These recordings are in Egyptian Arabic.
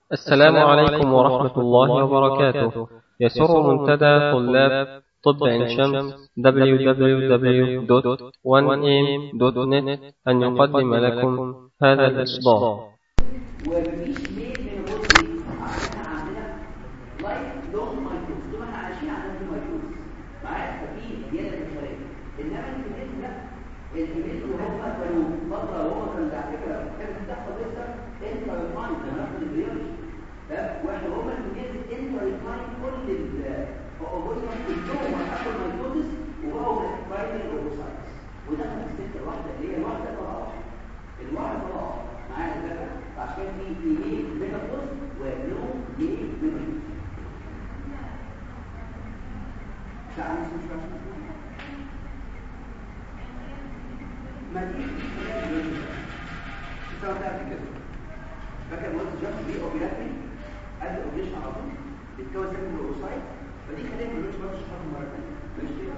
السلام عليكم ورحمة الله وبركاته يسر منتدى طلاب طب عين شمس www.1am.net أن يقدم لكم هذا الإصدار ومفيش ميل من الرز دي عشان عندنا لايف لونج مايكروز طول ما احنا عايشين عندنا في مايكروز معايا ففي زياده في الخلايا انما الكميل لا الكميل اللي هم كانوا فتره وهو كان على فكره كانت بتحصل لسه انتر ريفاين زي ما احنا البيولوجي واحنا هم الكميل انتر ريفاين كل الاوبوزيشن كلهم حصل مايكروز وبقوا برايمري اوبوسايتس ودخل السكه الواحده اللي هي الواحده طلعت الواحده طلعت معايا الفكره عشان في ايميل ميجابوس ولو ميل ميجابوس تعال نشوف شويه ما تيجي تسوي ده كده فاكر قلت جاست دي اوبيلاتري قبل الاوبريشن على طول بتكون سكن الاوسايت فدي خلينا ما نقولش بس شرح مره ثانيه ماشي كده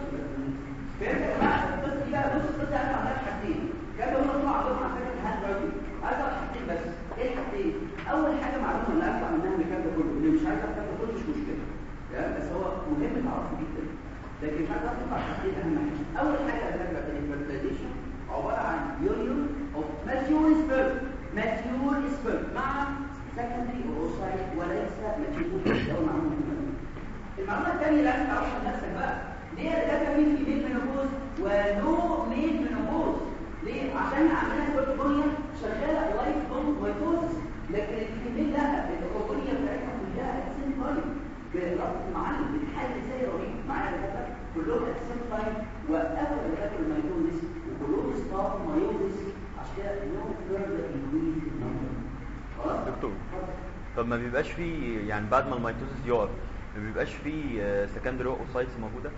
فهمت يا جماعه بس دي بقى بص بص انا عندها حاجتين كانوا هم طلعوا عندهم على فكره الهاند رايتنج عايز اعرف حاجتين بس ايه الحاجتين اول حاجه معلومه اللي اطلع منها من الكلام ده كله اللي مش عايز الكلام ده كله مش مشكله تمام بس هو مهم تعرفه جدا لكن مش عايز اطلع حاجتين اهم حاجه اول حاجه اللي فاكره الفيرتيلايزيشن عباره عن يونيون اوف ماتيور سبيرم ماتيور سبيرم مع سكندري اوسايت وليس ماتيور ده معلومه مهمه المعلومه الثانيه اللي لازم تعرفها لنفسك بقى ليه ده كان في ميل منوبوز ونو ميل منوبوز ليه عشان عندنا الكورتيكونيا شغاله لايف لونج مايتوزس لكن الفيميل لا الكورتيكونيا بتاعتها كلها اتسين تايم بربط معلم بتحل ازاي رهيب معايا دكاتره كلهم اتسين تايم وقفوا دكاتره المايتوزس وكلهم ستارت مايوزس عشان كده نو فيرذر انكريز النمبر خلاص دكتور طب ما بيبقاش فيه يعني بعد ما الميتوزيس يقف ما بيبقاش فيه سكندري اوسايتس موجوده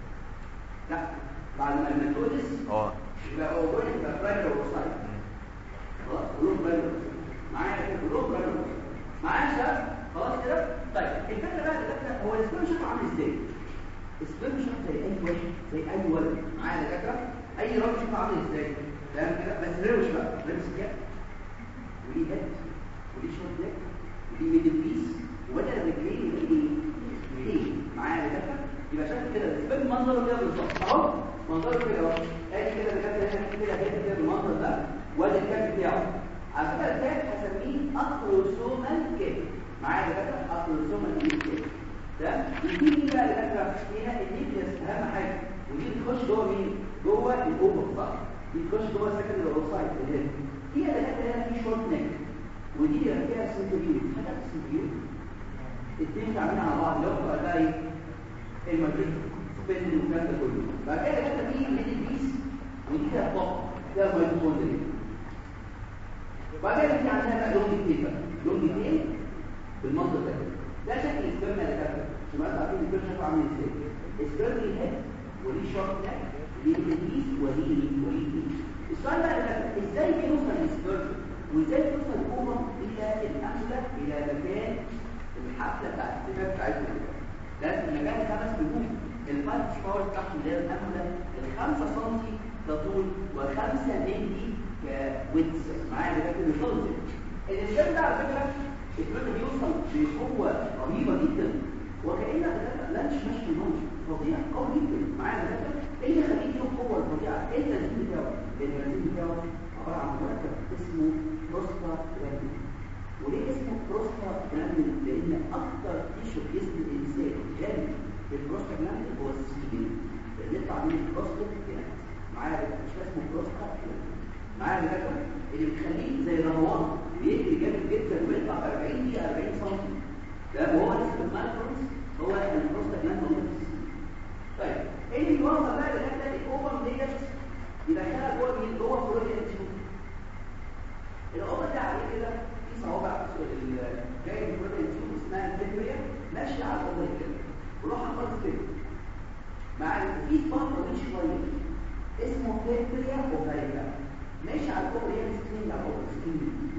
لا بعد ما الميتوزس اه يبقى اوبن يبقى برايمري اوسايت خلاص كلهم برايمري معايا كده كلهم برايمري معايا شباب خلاص كده طيب الفكره بقى الفكره هو السبيرم شكله عامل ازاي السبيرم شكله زي اي واحد زي اي ولد معايا دكاتره اي راجل شكله عامل ازاي تمام كده بس روش بقى لابس كاب وليه هيد وليه شورت نيك وليه ميدل بيس وبدا رجليه وليه ايه معايا دكاتره يبقى شكل كده السبيرم منظره كده بالظبط اهو منظره كده اهو ادي كده دكاتره هنا كده كده كده بالمنظر ده وادي الكاب بتاعه على فكره الكاب هسميه اكروسومال كاب معايا دكاتره اكروسومال كاب ده يجي بقى دكاتره هنا النيكلس اهم حاجه ودي تخش جوه مين جوه الاوفر صح دي تخش جوه سكندري اوسايت اللي هنا هي دكاتره هنا في شورت نيك ودي اللي فيها سنتريول حاجات سنتريول الاثنين عاملين على بعض لو بقى ايه المدريد سبين والكلام ده كله بعد كده كده في ميدل بيس ودي فيها طاقه فيها ميتوكوندريا بعد كده في عندنا بقى لون ديتيل بقى لون ديتيل بالمنظر ده كده ده شكل السبرم اللي كده عشان ما عارفين السبرم شكله عامل ازاي السبرم ليه هيد وليه شورت نك ليه ميدل بيس وليه وليه بيس السؤال بقى ده ازاي بيوصل السبرم وازاي توصل الاوفر الى الامله الى مكان الحفله بتاعت الدفاع بتاعتنا لازم المكان خمس نجوم الفايت باور بتاعهم اللي هي الامله ال 5 سم كطول و5 مللي كويتس معايا ده كده الفلز الانسان ده على فكره الفلز بيوصل بقوه رهيبه جدا وكأن لانش ماشي نوم فظيع قوي جدا معايا ده ايه اللي يخليه له القوه الفظيعه ايه التنزيل بتاعه التنزيل بتاعه عباره عن مركب اسمه بروستا جلاندين وليه اسمه بروستا جلاندين لان اكتر تيشو في جسم الانسان جامد البروستا جلاندين هو السيستين اللي يطلع من البروستا جلاندين معايا ده مش اسمه بروستا جلاندين معايا ده اللي بيخليه زي الرهوان بيجري جامد جدا ويطلع 40 دقيقه 40 سم ده وهو اسم المايكرونز هو البروستا جلاندين طيب ايه اللي يوصل بقى لغايه الاوفر ديت يدخلها جوه مين جوه فلوريان تيوب الاوفر ده عليه كده في صوابع جاي من فلوريان تيوب اسمها الفيبريا ماشيه على الاوفر كده وروحها خالص كده مع في بطن مش شويه اسمه فيبريا اوفريكا ماشي على الاوفر هي سكين على الاوفر سكين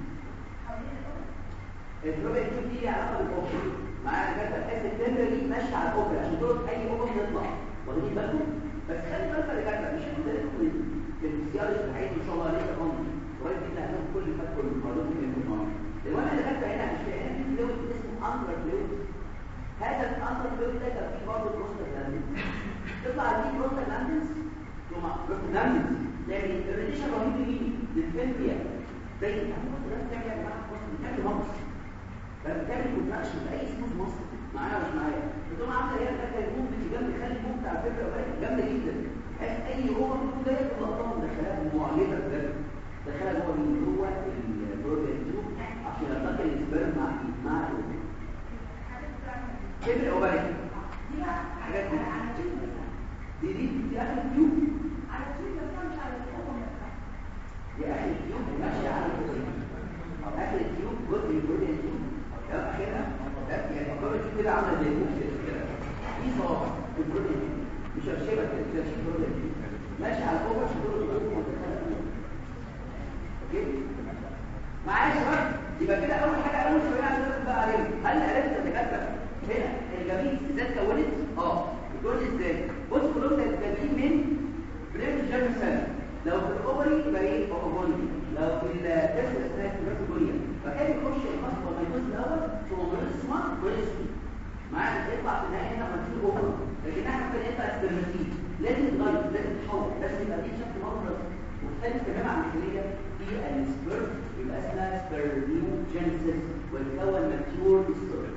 الفلوريان تيوب دي علاقه بالاوفر مع الجدول اس الفيبريا دي ماشيه على الاوفر عشان تقول اي اوفر يطلع واخدين بالكم بس خلي بالك يا جدع مش هنقدر في الفسيولوجي بتاعتنا ان شاء الله لسه قوي قريب جدا هناخد كل فات كل المعلومات اللي بنقولها الوضع اللي كانت هنا مش هنا في فلويد اسمه هذا الانتر فلويد ده كان فيه برضه بروستاجلاندين تطلع دي بروستاجلاندينز ثم بروستاجلاندينز يعني الريديشن رهيب لمين؟ للفيمبريا زي الهرمون ده بتعمل يا جماعه بتعمل مصر فبتعمل كونتراكشن لاي سموث مصر معايا مش معايا بتقوم عامله هي الفكره الجون بتجمع تخلي الجون بتاع الفكره جامده جدا اي اوفر فلو ده تبقى مدخلها معجزه بجد دخلها جوه من جوه البروتين عشان يلتقي الاسبرم مع مع كبر اوباري حاجات دي دي دي اخر التيوب دي اخر التيوب ماشيه على اخر التيوب جزء من البروتين تيوب ده اخرها يعني البروتين كده عامله زي الموس كده دي صوابع البروتين مش هشبه كده كده شيء بروتين ماشي على الاوفر اوكي معايا يا شباب يبقى كده اول حاجه اول شويه عشان بقى عليهم هل عرفت الدكاتره هنا الجميل ازاي اتكونت اه بتقول ازاي بص كلهم متكونين من بريد جيرم سيل لو في الاوفري يبقى ايه اوفري لو في التست اسمها كريتوجوريا فكان يخش الخصم والميتوز الاول ثم بريسما بريسما معايا يطلع في النهايه هنا مكتوب اوفر لكن احنا ممكن يطلع سبرماتيد لازم يتغير لازم يتحول لازم يبقى دي شكل مفرد مختلف تماما عن الخليه في السبرم يبقى اسمها سبرميوجينيسيس ويتكون ماتيور سبرم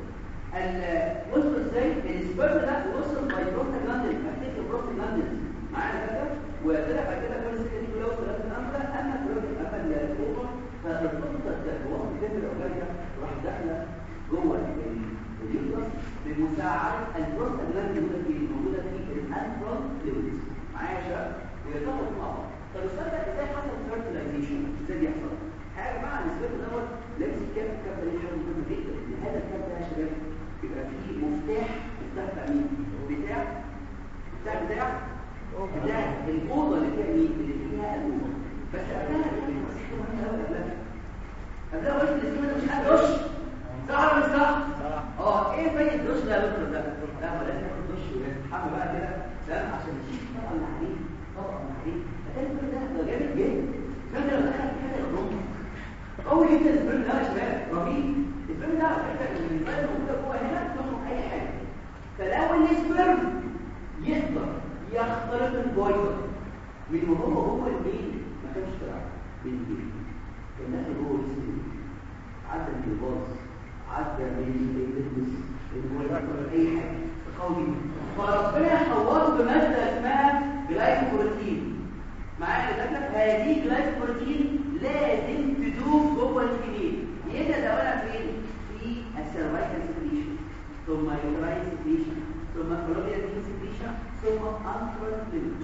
وصل ازاي السبرم ده وصل باي بروستاجلاندين افتكر بروستاجلاندين معانا كده وطلع بعد كده كل سكه دي كلها وصلت الامثله اما البروتين اما الاوفر فالنقطه الوقت كده الاوجاريا راح داخله جوه اليوترس بمساعده البروستاجلاندين الموجوده في موجوده في الانترال فلويدز معايا يا شباب ويرتبط مع بعض طب السؤال ده ازاي حصل فيرتلايزيشن ازاي بيحصل حاجه بقى نسبته دوت لابس الكاب الكاب ده حاجه مهمه جدا ان هذا الكاب ده يا شباب يبقى فيه مفتاح مفتاح بتاع مين بتاع بتاع بتاع بتاع الاوضه اللي فيها مين اللي فيها الاوضه بس قبلها قبلها قبلها وش الاسم ده مش قاعد دش صح ولا مش صح اه ايه فايده الدش ده يا دكتور ده لا ما لازم ناخد دش ونتحمل بقى كده فاهم عشان نشيل طبعا اللي عليه طبعا اللي عليه فكان كل ده ده جامد جدا فانت لو دخلت حاجه الرمل قوي جدا السبرم ده يا شباب رهيب السبرم ده على فكره بالنسبه له موجوده جوه هنا تخرج اي حاجه فلو السبرم يقدر يخترق البويضه من وهو هو المين ما كانش طلع من البيت كان داخل جوه السبرم عدى من الباص عدى من البيزنس الموضوع اي حاجه قوي فربنا حوره بماده اسمها جلايكوبروتين معايا لذلك هذه جلايكوبروتين لازم تدوب جوه الجنين يبدا دورها فين في السيرفايكال سكريشن ثم يوتراين سكريشن ثم كولوبيا سكريشن ثم انترال فلويد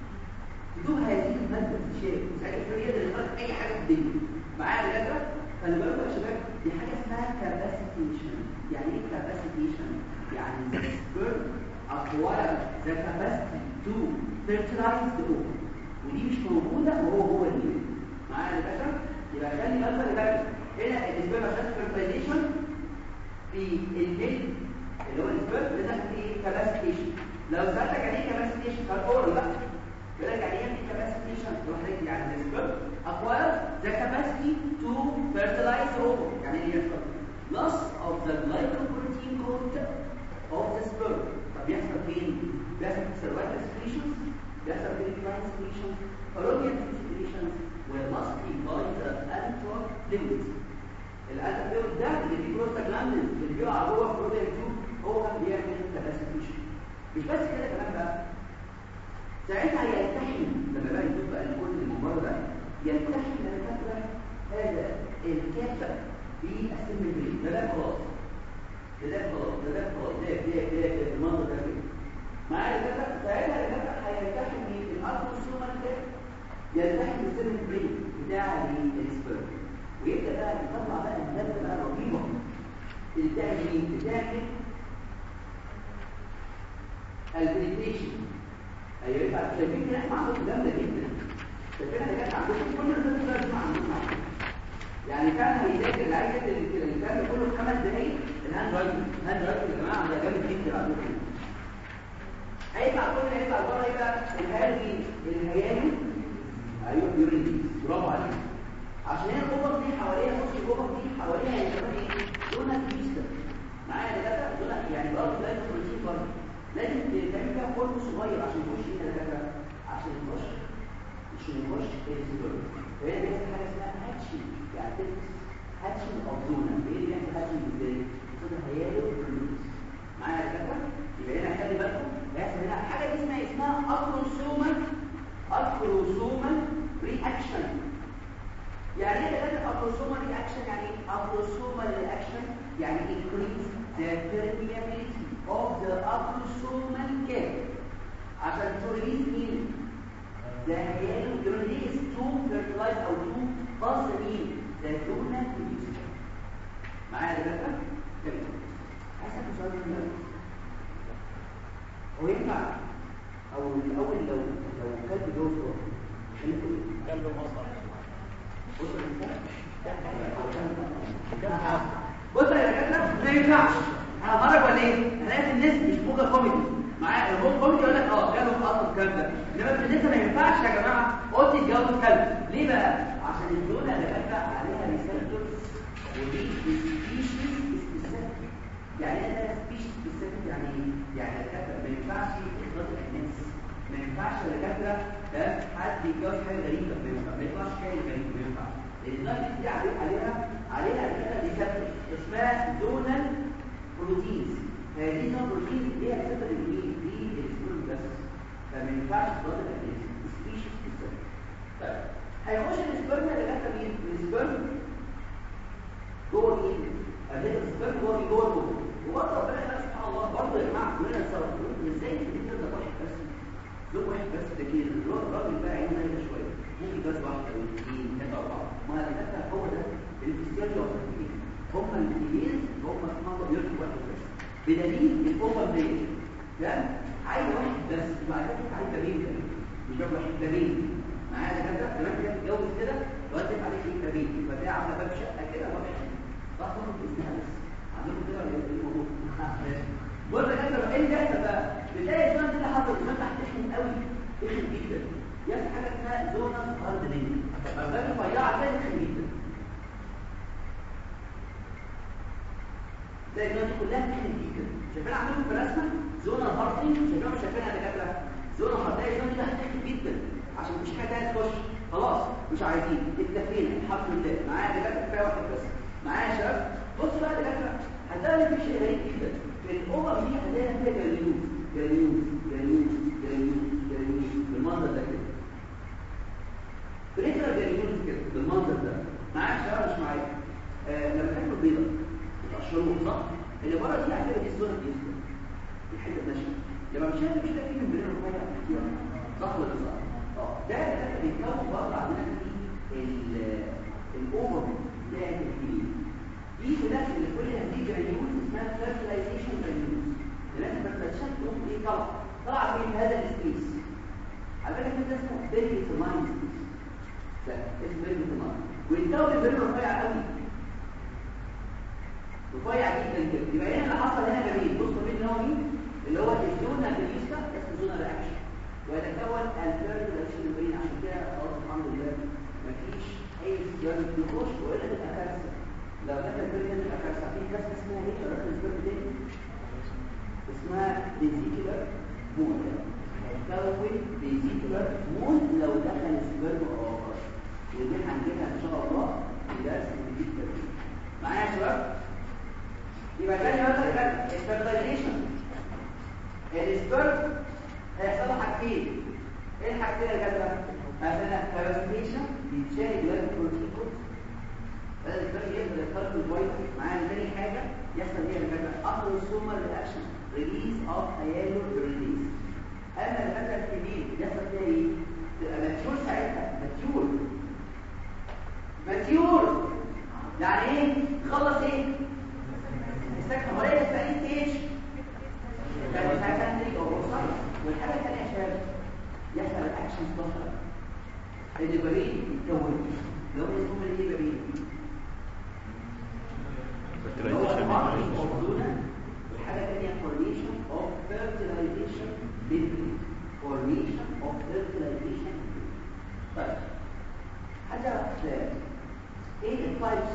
تدوب هذه الماده الشيء ساعتها هي اللي تخرج اي حاجه في الدنيا معايا لذلك خلي بالكم يا شباب دي حاجه اسمها كاباسيتيشن يعني ايه كاباسيتيشن يعني السبرم acquire the capacity to fertilize the ovum ودي مش موجودة وهو هو اللي معايا يا باشا يبقى خلي بالك يبقى هنا الاسباب عشان fertilization في الجلد اللي هو الاسباب لازم في ايه كاباسيتيشن لو سألتك يعني ايه كاباسيتيشن فالقول بقى يقول لك يعني ايه كاباسيتيشن تروح لك يعني الاسباب acquire the capacity to fertilize the ovum يعني ايه يحصل loss of the glycoprotein content of the sperm طب يحصل فين؟ بيحصل في cervical secretions بيحصل في الكلاين secretions fallopian secretions والمصري by the antral fluid الانترال فلويد ده اللي فيه بروستاجلاندين اللي بيقع جوه البروتين تيوب هو كان بيعمل كاباسيتيشن مش بس كده كمان بقى ساعتها يلتحم لما بقى يشوف بقى كل الممر ده يلتحم الفكره هذا الكافه بالسمبرين ده ده خلاص ده ده خلاص ده ده خلاص ده ده ده ده المنظر ده كده معايا كده ساعتها الفكره هيلتحم من الارثروسومال ده يلتحم السمبرين بتاع السبرم ويبدا بقى يطلع بقى الماده بقى رهيبه اللي بتعمل ايه؟ بتعمل البريتيشن ايوه يبقى شايفين في ناس عندهم جامده جدا شايفين حاجات عندهم كل الناس اللي بتسمع عندهم يعني كان هيذاكر العيادة اللي كان كله في خمس دقايق الهاند رايتنج الهاند رايتنج يا جماعه ده جامد جدا عندكم هيطلع كل هيطلع بره يبقى الهادي الهيالي ايوه يوريديز برافو عليك عشان هي الغرف دي حواليها بص الغرف دي حواليها كمان ايه دونات كريستال معايا دكاتره دونات يعني برضه لازم تعمل فيها قرب صغير عشان يخش هنا الدكاتره عشان يخش عشان يخش السيرفر فهي بيحصل حاجه اسمها هاتشي يعني تلبس هاتشي اوف زونا ايه اللي بيحصل هاتشي ازاي؟ صوت هيالو باللوز معايا يا دكاتره يبقى هنا خلي بالكم بيحصل هنا حاجه دي اسمها اسمها اكروسومال اكروسومال رياكشن يعني ايه دكاتره اكروسومال رياكشن يعني ايه اكروسومال رياكشن يعني increase the permeability of the acrosomal cap عشان تريليز مين ده هيالو يريليز تو فيرتلايز او تو باص مين ده دونا بروديوسر معايا يا دكاتره تمام عايز اسال سؤال مهم قوي هو ينفع او الاول لو لو كلب جوز كلب مصر بص يا دكاتره ما ينفعش انا مرة ولا ايه هلاقي الناس مش موجه كوميدي معايا الهوم كوميدي يقول لك اه جاله اصلا الكلام ده انما في الناس ما ينفعش يا جماعه قلت جاله كلب ليه بقى عشان الدوله اللي بقى عليها ريسبتورز ودي سبيشيز سبيسيفيك يعني ايه ده سبيشيز سبيسيفيك يعني ايه يعني الدكاتره ما ينفعش اخراج الناس ما ينفعش الدكاتره ده حد يتجوز حاجه غريبه ما ينفعش ما يطلعش حاجه غريبه ما ينفعش لان دي عليها عليها عليها كده ريسبتور اسمها دونال بروتينز هذه نوع بروتين ليها صفه الجين دي السبرم بس فما ينفعش تضاد الاجناس سبيشيز بالظبط طيب هيخش السبرم اللي جت مين السبرم جوه مين اداه السبرم جوه مين جوه الجوه وبرضه ربنا خلق سبحان الله برضه يا جماعه كلنا نتصرف ازاي انت ده واحد بس لون واحد بس ده كده الراجل بقى عينه نايمه شويه ممكن بس واحد او اثنين ثلاثه اربعه ما ده هو ده الفسيولوجي والتكنيك هم الاثنين هم اسمهم بيوتي واحد بس بدليل الاوفر بريك تمام عايز واحد بس وبعد كده عايز بابين كمان مش ده واحد بابين معايا كده كمان كده تتجوز كده وانت عليك ايه بابين يبقى ده عامله باب شقه كده واحد صح طبعا باذنها بس عندكم كده ولا ايه الموضوع بص يا كده ايه اللي بقى بتلاقي الزمن ده حصل الزمن تحت تخن قوي تخن جدا يحصل حاجه اسمها زونال هاردنينج فالباب رفيعه كده تخن جدا ده الناس كلها تخن جدا شايفين عندكم في الرسمه زونه هارتنج شايفينها مش شايفينها دكاتره زونه هارتنج الزونه دي تخن جدا عشان مفيش حاجه تانيه تخش خلاص مش عايزين اكتفينا الحمد لله معايا دكاتره كفايه واحد بس معايا يا شباب بصوا بقى دكاتره هتلاقي في شيء غريب جدا في الاوفر دي هتلاقي فيها جرانيوز جرانيوز جرانيوز جرانيوز جرانيوز بالمنظر ده كده بريترا جرانيوز كده بالمنظر ده معايا يا شباب مش معايا آه لما تاكلوا بيضه الشروط صح اللي بره دي على فكره دي الصوره دي الحته ناشفه لما مش شايف مش لاقي من بين الرفيع كتير صح ولا صح اه ده ده بيتكون برضه عندنا في الاوفر بتاع الكبير دي كده اللي كل هذه جرانيولز اسمها فيرتلايزيشن جرانيولز لان الفيرتلايزيشن تقوم ايه طلع طلع من هذا السبيس على فكره ده اسمه بيري لاين سبيس ده اسمه بيري لاين ويتكون بين الرفيع قوي رفيع جدا كده يبقى هنا اللي حصل هنا جميل بص مين اللي هو مين اللي هو الزونا باليستا اسمه زونا رياكشن ويتكون الفيرد رياكشن بين عشان كده خلاص الحمد لله مفيش اي سيارة بيخش والا تبقى كارثه لو دخل الفيرد تبقى كارثه في كارثه اسمها ايه لو دخل الفيرد تاني اسمها فيزيكولار مون تكون فيزيكولار مون لو دخل السبرم اخر ودي هنجيبها ان شاء الله في درس جديد معايا يا شباب يبقى تاني مثلا كده الفيرتيليشن السبرم هيحصل له حاجتين ايه الحاجتين يا جدع مثلا فيرتيليشن بيتشال جوه البروتين كود بدل السبرم يبدا يخترق الفيروس معايا تاني حاجه يحصل ايه يا جدع اكروسومال رياكشن ريليز اوف هيالو ريليز اما الفتره الكبير يحصل فيها ايه تبقى ماتيور ساعتها ماتيور ماتيور يعني ايه خلص ايه استكمل ولا يسبقين ستيج كان سكندري او وصل والحاجه الثانيه يا شباب يحصل الاكشن ظهر البريد يتكون لو اسمه ايه بريد والحاجه الثانيه formation of fertilization membrane formation of fertilization طيب حاجه ايه التايبس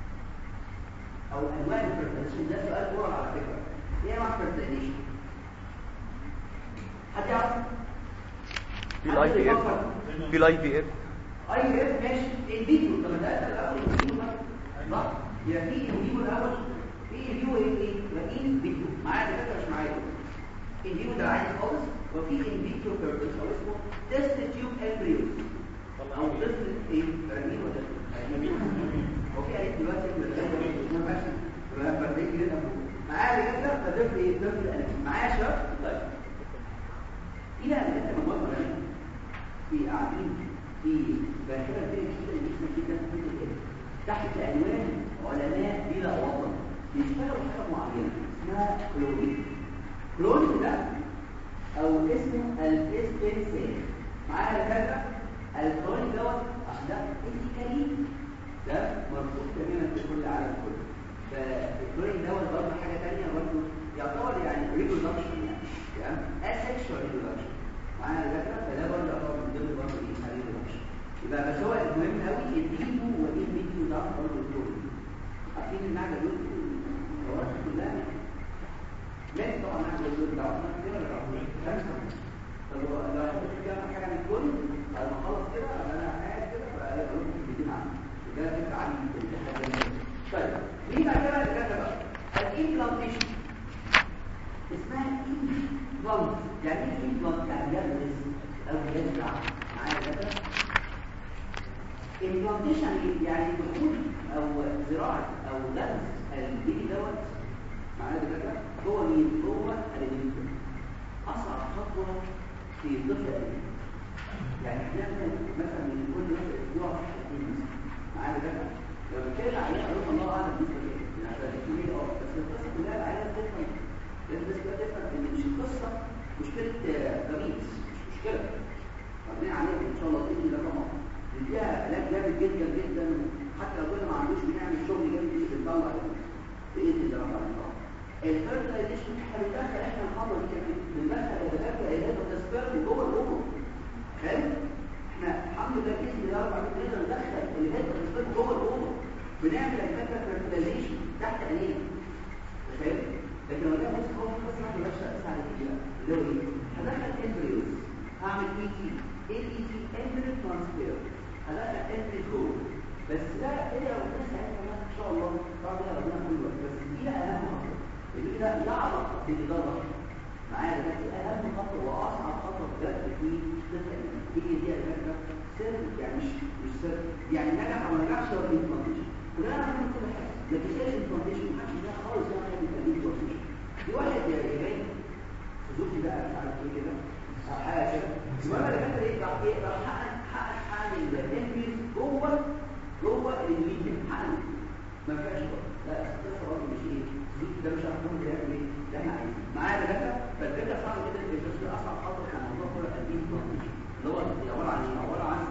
او انواع الفرتيليشن ده سؤال اورال على فكره ايه انواع الفرتيليشن حد يعرف في الاي بي اف في الاي بي اف اي اف ماشي الفيديو طب ده الاول الفيديو بقى صح يبقى في الفيديو الاول في الفيديو ايه ايه يبقى ايه الفيديو معايا دكاتره مش معايا الفيديو ده عادي خالص وفي الفيديو بيربس او اسمه تيست تيوب امبريوز او تيست ايه براميل ولا اوكي عليك دلوقتي لما بديك كده معايا دكاتره فضيف ايه ضيف الالم معايا شباب طيب الى ان انت مبطل في قاعدين في باخره كده كده اللي اسمها كده كده تحت عنوان علماء بلا وطن بيشتغلوا حاجه معينه اسمها كلورين كلورين ده او اسمه الاستنسين معايا دكاتره الكلورين دوت عشان ده فيزيكالي ده مربوط تماما في كل العالم كله فالكلورين دوت برضه حاجه ثانيه برضه يعتبر يعني ريبرودكشن يعني يعني اسexual ريبرودكشن معايا دكاتره فده برضه يعتبر من ضمن برضه ايه ريبرودكشن يبقى بس هو المهم قوي الفيديو وايه الفيديو ده برضه الكلورين عارفين المعنى دول الحوارات كلها لازم طبعا نعمل دول ده طب لو حضرتك كده حاجه عن الكل بعد ما اخلص كده انا قاعد كده فاقول لكم الفيديو عنه ده فكره عن الامتحان طيب مين بقى كده اللي بقى الامبلانتيشن اسمها امبلانت يعني ايه امبلانت يعني يلبس او يزرع معايا كده امبلانتيشن يعني دخول او زراعه او لبس البيبي دوت معايا كده هو مين هو الانيميا اصعب خطوه في الطفل الانيميا يعني احنا مثلا من كل اسبوع حاجتين معايا كده لو بتكلم عليها اقول الله اعلم بالنسبه لي يعني ده كتير اه بس القصه كلها عليها تفهم لازم الناس كلها تفهم ان مش القصه مشكله ضميس مش مشكله ربنا عليها ان شاء الله باذن الله طبعا نديها علاج جامد جدا جدا حتى لو كنا ما عندوش بنعمل شغل جامد جدا بنطلع باذن الله طبعا الفيرتلايزيشن احنا بندخل احنا الخطوه دي كمان بندخل الدكاتره علاج التسبيرم جوه الامور حلو احنا الحمد لله باذن الله رب العالمين نقدر ندخل العلاج التسبيرم جوه الامور بنعمل الفكره فيرتلايزيشن تحت عينينا فاهم لكن لو ده بص هو بس ما بلاش اسال كده اللي هو ايه هدخل امبريوز هعمل اي تي اي اي تي امبريو ترانسفير هدخل امبريو جوه بس ده ايه لو الناس ساعتها ان شاء الله طبعا ده ربنا كل وقت بس دي اهم خطوه اللي كده لا علاقه بالاداره معايا ده دي اهم خطوه واصعب خطوه بجد في طفل هي دي الفكره سر يعني مش مش سر يعني نجح او ما نجحش هو الانفلاميشن كلنا عارفين كل حاجه لكن ايه الانفلاميشن محدش ده خالص يعني حاجه بتقلل الانفلاميشن في واحد جاي سوزوكي بقى مش عارف ايه كده او حاجه كده المهم اللي كان ايه راح ايه راح حقق حقق حقق الانفلاميشن جوه جوه الميديا حقق ما فيهاش لا القصه برضه مش ايه سوزوكي ده مش عارف هو بيعمل ايه ده احنا عايزين معايا دكاتره فالفكره صعبه جدا في الفكره اصعب خطوه في الموضوع كله الانفلاميشن اللي هو عباره عن ايه عباره عن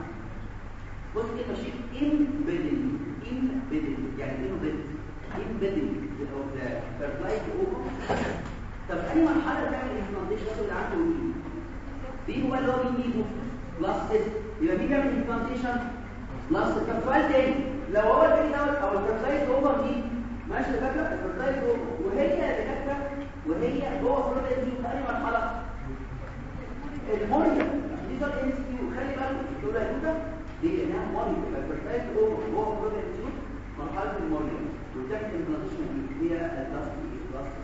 بص كده ماشيين embedding embedding يعني ايه embedding embedding of the fertilized ovum طب اي مرحله تعمل implantation اللي عنده مين دي هو اللي هو بيجيبه بلس اس يبقى مين بيعمل implantation بلس طب سؤال تاني لو هو البيبي دوت او الفيرتلايز اوفر دي ماشي يا فاكره الفيرتلايز اوفر وهي يا دكاتره وهي جوه فروض دي في اي مرحله الموريا دي صار ام سي كيو خلي بالك تقول يا دوده دي انها موريا الفيرتلايز اوفر جوه فروض دي مرحله الموريا وتحت البلانتيشن دي هي البلاست البلاست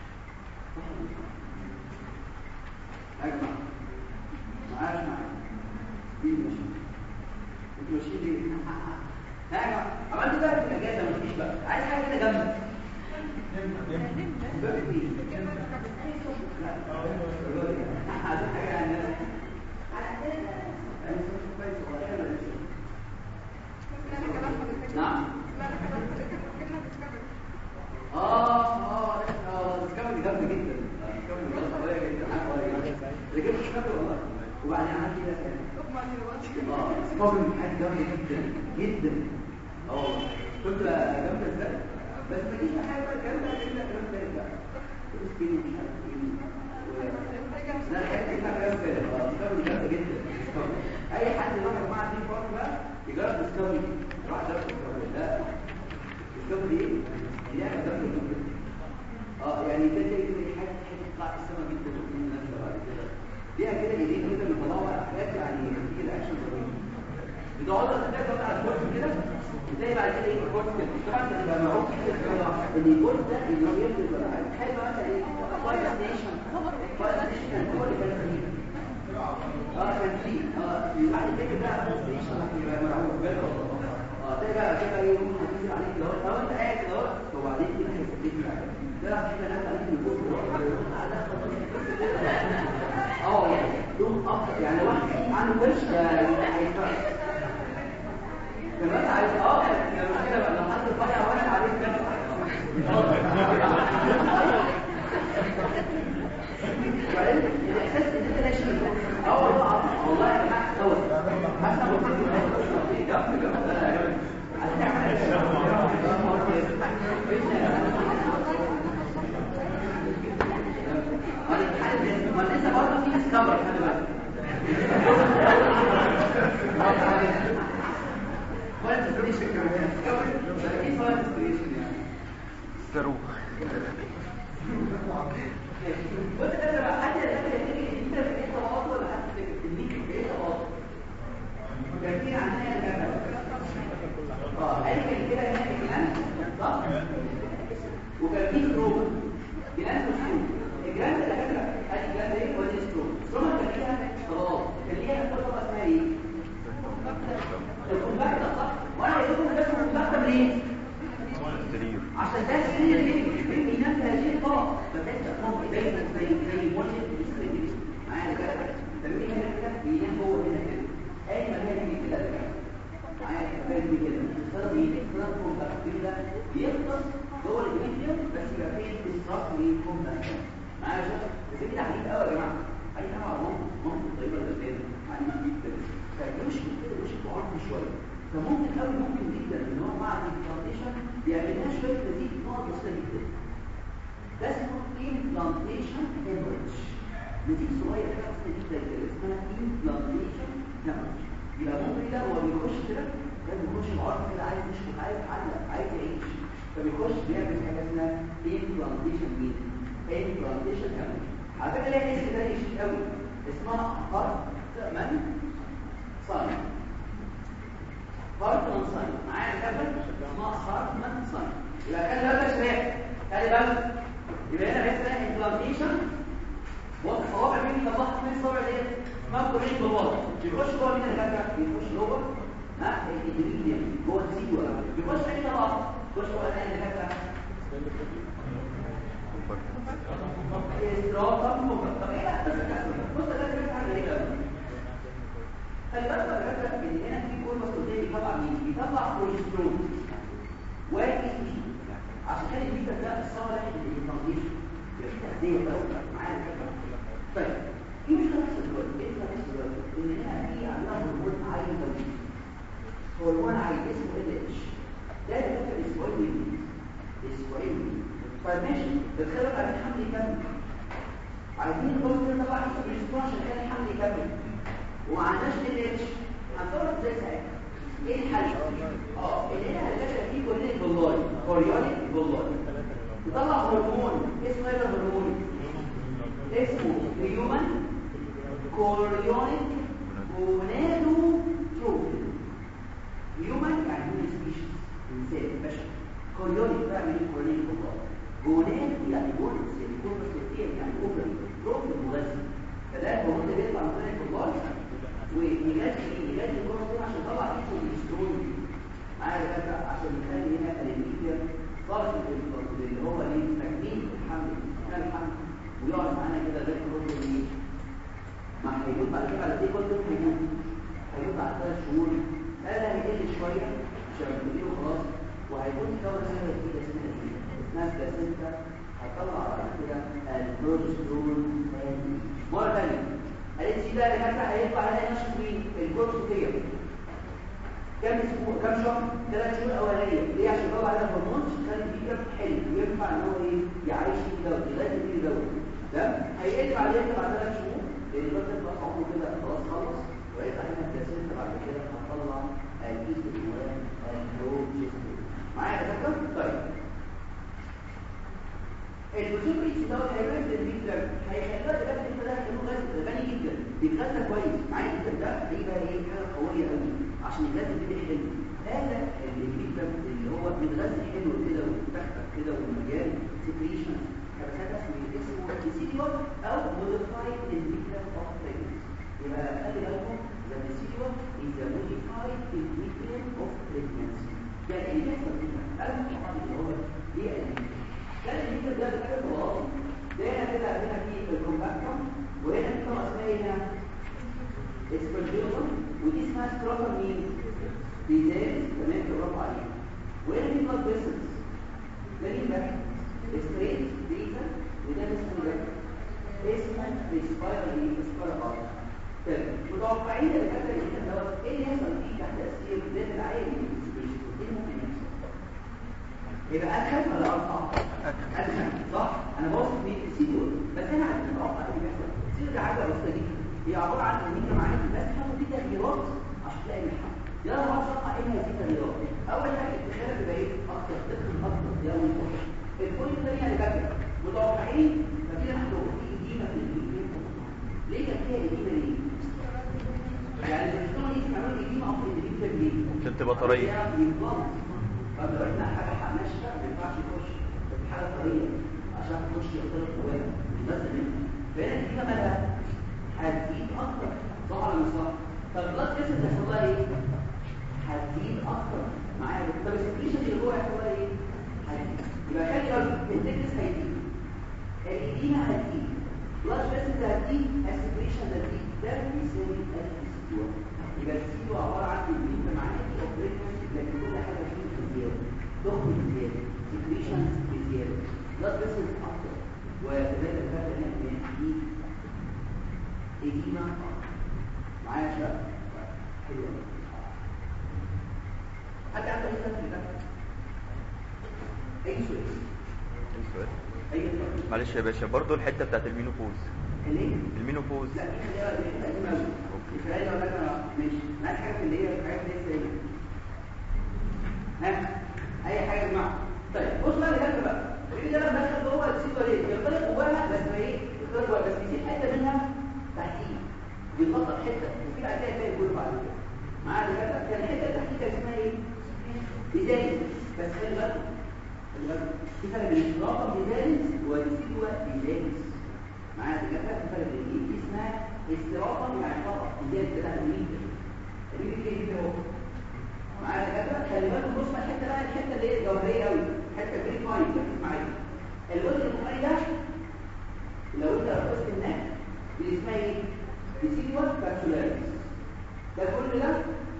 يا جماعه معاش معايا دي ماشي انتوا ماشيين ليه ها يا جماعه عملت بقى في الاجازه مفيش بقى عايز حاجه كده جنبك نعم اه اه اه الكاميرا جامده جدا الكاميرا قويه جدا لكن مش فاكر والله وبعدين عملت كده ثاني اه سكوبنج حاجه جامده جدا جدا اه كنت جامده ازاي بس ما تجيش حاجه بقى الكلام ده كده كلام تاني بقى سكيني مش عارف ايه لا الحاجات دي حاجه جامده اه سكوبنج جامده جدا اي حد يروح يا جماعه دي فرق بقى يجرب سكوبنج راح ده سكوبنج لا سكوبنج ايه دي حاجه جامده جدا اه يعني ده زي كده حاجه حاجه تطلع في السما جدا وتكون نازله بعد كده دي كده ايدين كده بيطلعوا حاجات يعني كتير اكشن بتقعد تتابع بقى على الكورس كده زي بعد كده ايه الكورس كده طبعا كان بيبقى معروف كده ان الكورس ده اللي هو يفرق ولا حاجه تخيل بقى مثلا ايه فاير ستيشن فاير ستيشن كان هو اللي كان فيه اه كان فيه اه بعد كده بقى فاير ستيشن يبقى معروف بالك اه ده بقى كده ايه ممكن تنزل عليك لو لو انت قاعد كده وبعدين كده هيثبت لك ده راح كده نازل عليك من فوق اه يعني لون اكتر يعني واحد عنده وش هيفرق كمان عايز اه يعني كده بقى لو حد ضيع واحد عليك كده وبعدين الاحساس ان انت لا شيء اه والله والله يا جماعه هو حتى لو كنت جنب جنب ما لسه برضه في ديسكفري خلي بالك فايت ستيشن كمان ايه فايت ستيشن يعني صاروخ وانت كده بقى حد يلاقي انت في ايه طبقات ولا حد في النيك في ايه طبقات كان في عندنا كده اه قال كان كده هنا الجلان صح وكان في ستروما جلان وستروما الجلان ده فاكره ادي الجلان ده ايه ودي ستروما ستروما كان ليها خلاص كان ليها طبقه اسمها ايه الكونتاكت صح وانا قلت لكم ده الكونتاكت ليه سرير عشان ده السرير اللي بينام في هذه الطبقه فبدا ممكن دايما زي زي موجه السرير معايا كده تمرين هنا كده بينام هو هنا كده اي ما هي دي كده معايا كده دي كده السبب ايه السبب كونتاكت ده بيخلص جوه الميديوم بس يبقى فيه ديستراكت للكونتاكت معايا يا شباب بس كده عجيب قوي يا جماعه اي حاجه على ممكن ممكن طيبه جدا عجيب جدا فمش كده مش بعرف شويه فممكن قوي ممكن جدا ان هو مع الامبلانتيشن بيعمل لنا شويه نزيف نقط بسيطه جدا ده اسمه امبلانتيشن هيموريدج نزيف صغير كده بسيط جدا كده اسمها امبلانتيشن هيموريدج يبقى ممكن ده هو بيخش كده ده بيخش العرض كده عايز يشرب عايز يتعلق عايز يعيش فبيخش بيعمل حاجه اسمها امبلانتيشن مين امبلانتيشن هيموريدج على فكره ليها اسم ده شيك قوي اسمها هارتمان ساين هارتمان ساين معايا كده اسمها هارتمان ساين يبقى كان ده شباب خلي بالك يبقى هنا اسمها امبلانتيشن والصوابع مين طلعت من الصوابع ديت اسمها كورين بوابه بيخش جوه مين الكاتره بيخش جوه ها الانتريديوم جوه السيدوا بيخش فين طبعا بيخش جوه الايه الكاتره استراطه مفرد طب ايه بقى بص ده كده حاجه غريبه قوي خلي بالك يا دكاتره ان هنا في كوربس قدامي بيطلع مين بيطلع بروجسترون والاستروجين عشان كده البيتا ده الصالح للتنظيف في تهديه بقى معايا كده طيب ايه مش هتحصل دلوقتي ايه اللي هيحصل دلوقتي ان هنا في عندنا هرمون عالي قوي هرمون عالي اسمه ال اتش ده اللي فاكر اسمه ايه اسمه ايه طيب ماشي بتخلق على الحمل يكمل عايزين نقول كده طبعا يسموه عشان كده الحمل يكمل وما عندناش ال اتش هنتصرف ازاي ساعتها ايه الحل اه اللي هنا هنلاقي فيه كوريونيك باللاي كوريونيك باللاي يطلع هرمون اسمه ايه الهرمون اسمه هيومن كوريونيك جونادوتروفين هيومن يعني هو سبيشيز انسان بشر كوريونيك بقى من كوريونيك باللاي جوناد يعني جونز يعني يكون بسيطين يعني اوبري بروتين مغذي فده الهرمون ده بيطلع من كوريونيك باللاي ويغذي يغذي الجرس ده عشان يطلع فيه كوليسترول معايا كده عشان يخلي هنا الانيميا ضغط اللي هو ايه تكميل الحمل كان الحمل ويقعد معانا كده زي الرجل دي ما هيموت بعد كده على ايه كله هيموت هيموت بعد ثلاث شهور قال هيقل شويه عشان تديله خلاص وهيكون كون حاجه جديده اسمها ايه؟ اسمها بلاسنتا هتطلع بعد كده البروجسترول مره ثانيه قالت لي بقى الدكاتره هيطلع عليها نشط مين الكورتيكيه كام اسبوع كام شهر ثلاث شهور اولانيه ليه عشان يطلع عليها هرمون تخلي الفكره حلو وينفع ان هو ايه يعيش في الدوله لغايه ما يجي دوله ده هيقل بعدين بعد ثلاث شهور لان الوقت خلاص عمره كده خلاص خلص ويطلع هنا البلاسينتا بعد كده هتطلع الكيس الجوان البروجسترول معايا يا دكتور طيب البروتين بريتش دوت هيبقى البيت ده هيخليها تبقى انت ده كانه غاز غني جدا بيتغذى كويس معايا جدا ده هيبقى ايه حاجه قويه قوي عشان يغذي البيت حلو هذا البيت ده اللي هو بيتغذى حلو كده ومتفتح كده ومليان سكريشن هذا اسمه اسمه ديسيديوال او موديفايد انفيترال اوف بريجنسي يبقى خلي بالكم ده ديسيديوال از ا موديفايد انفيترال اوف بريجنسي يعني ايه بيحصل كده انا مش عارف اللي هو ليه كان الفكر ده بحاجه خلاص ده هنا كده هنا في الكومباكتوم وهنا في طبقه اسمها ايه هنا اسبرجيوم ودي اسمها ستراكر مين بيزاز تمام برافو عليك وهنا في بلاد فيسلز ده مين ده ستريت ديتا وده اسمه ده اسمه ريسبايرال ريسبايرال طيب متوقعين اللي كانت اللي دوت ايه اللي يحصل فيه تحت تاثير الذات العالي ايه ممكن يحصل يبقى ادخل ولا ارفع ادخل صح انا بوصف مين السيدور بس انا عارف اتوقع ايه اللي بيحصل السيدور ده حاجه بسيطه جدا هي عباره عن ان معاك بس حاطط فيه تغييرات عشان تلاقي الحل يلا ما اتوقع ايه هي دي تغييرات اول حاجه الدخاله تبقى ايه اكتر تدخل اكتر يا اول البوينت الثانيه اللي فاكره متوقعين ففي عنده في اديمه في الجيم ليه كان فيها اديمه ليه يعني الدكتور يسمعوا اديمه اصلا اديمه ليه عشان تبقى طريه طب لو احنا حاجه ناشفه ما ينفعش يخش في حاجه طريه عشان تخش يختلط جواها بس منها فهنا دي مالها هتزيد اكتر صح ولا مش صح طب بلاد كيسز هيحصل لها ايه هتزيد اكتر معايا طب السكريشن اللي جوه هيحصل لها ايه هتزيد يبقى خلي بالك التكس هيزيد الاديمه هتزيد بلاد كيسز هتزيد السكريشن هتزيد ده بيساوي السيتوال يبقى السيتوال عباره عن البيت معاك اوبريشن لكن كل حاجه فيه بزياده ضغط بزياده سكريشن بزياده بلاد كيسز اكتر وكذلك الفرق هنا بين دي إديمة معايا يا شباب حلوة حد عنده أي سؤال في الفرق؟ أي سؤال؟ أي سؤال أي سؤال؟ معلش يا باشا برضو الحته بتاعت المينوبوز ليه؟ المينوبوز لا دي اللي هي دي قديمة أوي مش عايز أقول لك أنا ماشي معاك حاجة في اللي هي الحاجات اللي هي زي ها أي حاجة يا جماعة طيب بص بقى اللي جنب بقى الراجل ده لما دخل جوه السيتو ليه؟ يختلط جواها بس ما إيه؟ يختلط جواها بس بيسيب حتة منها تحتيه بيخطط حته وفي بعد كده تلاقي كله بعد كده معايا كده كان الحته التحتيه كان اسمها ايه بيزالس بس خلي بالك خلي بالك في فرق بين الرقم بيزالس والسيدوا بيزالس معايا كده في فرق بين دي دي اسمها استراقم يعني فقط بيزالس ده الميل الميل كده كده اهو معايا كده خلي بالك بص بقى الحته بقى الحته اللي هي جوهريه قوي حته بريك مايند ركز معايا الوزن المائي ده لو انت ركزت هناك دي اسمها ايه بيسيدوال كابسولاريس ده كل ده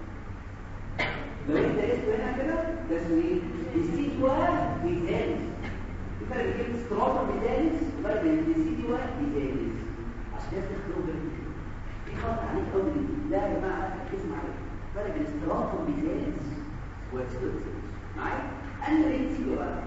لو انت قست هنا كده ده اسمه ايه بيسيدوال بيزالس في فرق بين استراطه بيزالس وفرق بين بيسيدوال بيزالس عشان كده تختاروا بين في خط عليك قوي لا يا جماعه ركزوا معايا فرق بين استراطه بيزالس وستوكس معايا انا ليه بيسيدوال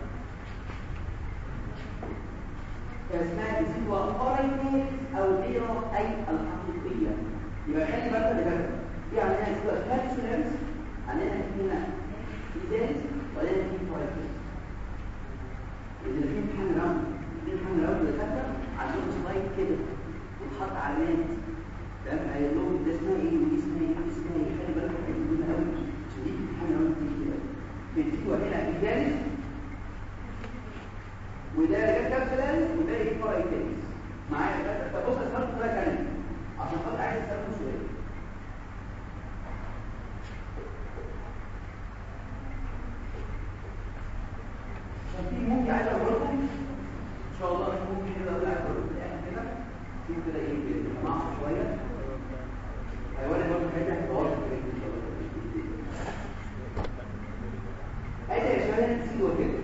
اسمها بيسيدوا اورينيت او ليرا اي الحقيقيه يبقى خلي بالك ده كده في عندنا اسمها كابسولاريس عندنا هنا ازاز وعندنا في فايبرز اذا في امتحان راوند في امتحان راوند اللي فات عشان سلايد كده وتحط علامات تمام هيقول لهم ده اسمها ايه ودي اسمها ايه ودي اسمها ايه خلي بالك حاجه مهمه قوي عشان دي امتحان راوند دي كده بتيجوا هنا ازاز وده كابسولاريس وده فايبرز معايا بس طب بص اسالك سؤال تاني عشان خاطر عايز اسالكم سؤال عشان في ممكن عايز اقول لكم ان شاء الله في ممكن كده اقول عايز اقول لكم الاخر كده في كده ايه بنعصر شويه حيوان برضه حاجه هتتواصل كده ان شاء الله ادي يا شباب سيبوا كده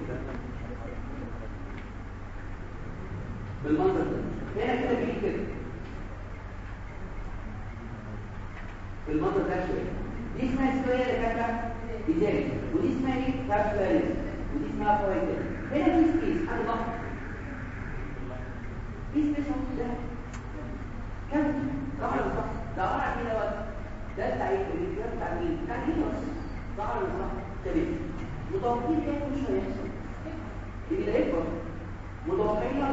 بالمنظر ده هنا كده في كده بالمنظر ده شويه دي اسمها سويه اللي كانت بجاي ودي اسمها ايه كابسولاريس ودي اسمها فايتر هنا في سبيس حد ضغط في سبيس اهو ده كم صح ولا صح ده عباره عن ايه دوت ده بتاع ايه ده بتاع مين بتاع الهيلوس صح ولا صح تمام متوقعين ايه كل شويه يحصل يبقى ده يكبر متوقعين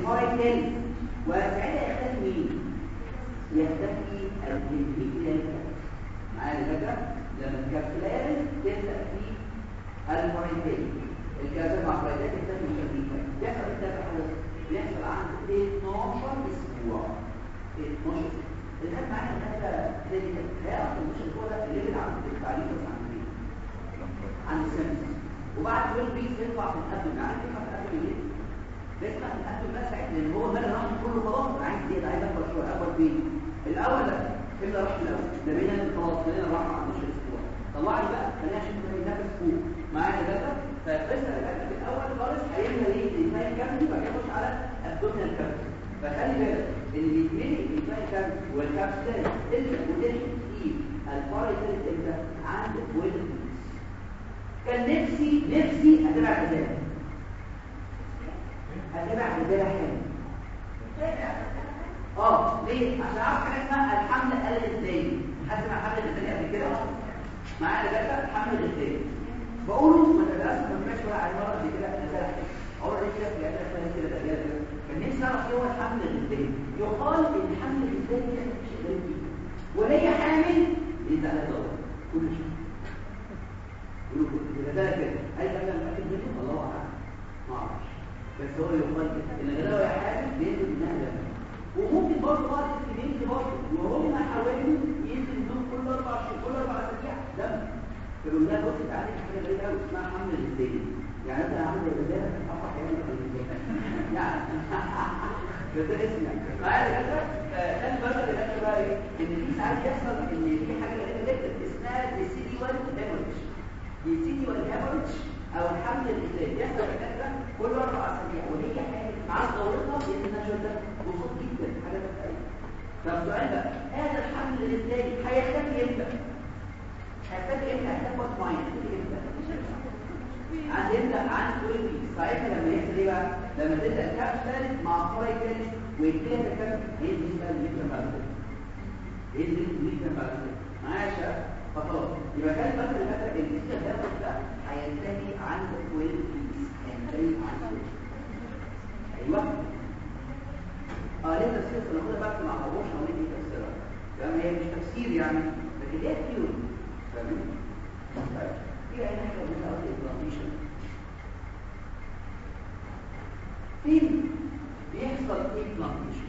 الفايتل وساعتها يختفي مين يختفي الفيزيكال معايا الفكره لما الكابسولاريس تبدا في الفايتل الكابسول مع فايتل تختفي الفيزيكال بيحصل ده بحدث بيحصل عند 12 اسبوع 12 الحد معانا هذا كلينيكال هيعرف مش هو ده الليفل عند التعليم بس عند مين عند السنس وبعد 12 ويكس يطلع في القبل عارف يطلع في القبل ليه بيطلع في القبل بقى ساعتها لان هو مال راح كله خلاص انا عايز زياده عايز اكبر شويه اكبر فين الاول لا كده راح الاول ده بينا خلاص خلينا راح 12 اسبوع طلع لي بقى خلينا عشان نفس فوق معايا ده فالقصه اللي كانت في الاول خالص هيملى ليه الفاي كامل وبعد كده يخش على الدومينال كامل فخلي بالك اللي بيتملي الفاي كامل والكابسولات اللي بتدخل في الباريتال امتى عند 12 كان نفسي نفسي اتابع غزاله اتابع غزاله حلو اه ليه عشان اعرف حاجه اسمها الحمل الغذائي حد مع الحمل الغذائي قبل كده معايا دكاتره الحمل الغذائي بقوله ما تبقاش ما تبقاش ولا على مره قبل كده غزاله اقول ايه كده يعني انا كده ده كده كان نفسي اعرف ايه هو الحمل الغذائي يقال ان الحمل الغذائي ده شيء غريب جدا وهي حامل يبقى لها دور كل شيء يقولوا كده كده اي حاجه متاكد منه الله اعلم ما اعرفش بس هو يقال ان الغداء يا حامل بينزل منها دم وممكن برضه بعض الكلينيك برضه وهم حوالي ينزل دم كل اربع شهور كل اربع اسابيع دم فيقول لها بص تعالي حاجه غريبه قوي اسمها حمل الازاي يعني انت عامل الغداء افرح يعني يعني ده اسمع معايا كده خلي بالك اللي بقى ايه ان في ساعات يحصل ان في حاجه غريبه جدا اسمها السي دي 1 هيموريدج السي دي 1 هيموريدج او الحمل الازاي يحصل كده كل اربع اسابيع وهي حامل مع دورتها بينزل نشوه ده بسيط جدا حاجه بتاعتها طب سؤال بقى هذا الحمل الازاي هيختفي امتى هيختفي امتى هيختفي وقت معين امتى عند يبدا عن كل ساعتها لما يحصل ايه بقى لما تبدا الكبسه مع فايكل ويبتدي الكبسه ينزل بقى الميكرو بالانس ينزل الميكرو بالانس معايا يا شباب فخلاص يبقى كان مثلا مثلا الفيزيكال هياخد ده هينتهي عند 12 بيس هينتهي عند ايوه اه ليه تفسير سنقول بقى مع ابوش او ليه تفسيرها يعني هي مش تفسير يعني لكن هي ثيوري فاهمين طيب في اي حاجه من اول البلانتيشن فين بيحصل ايه بلانتيشن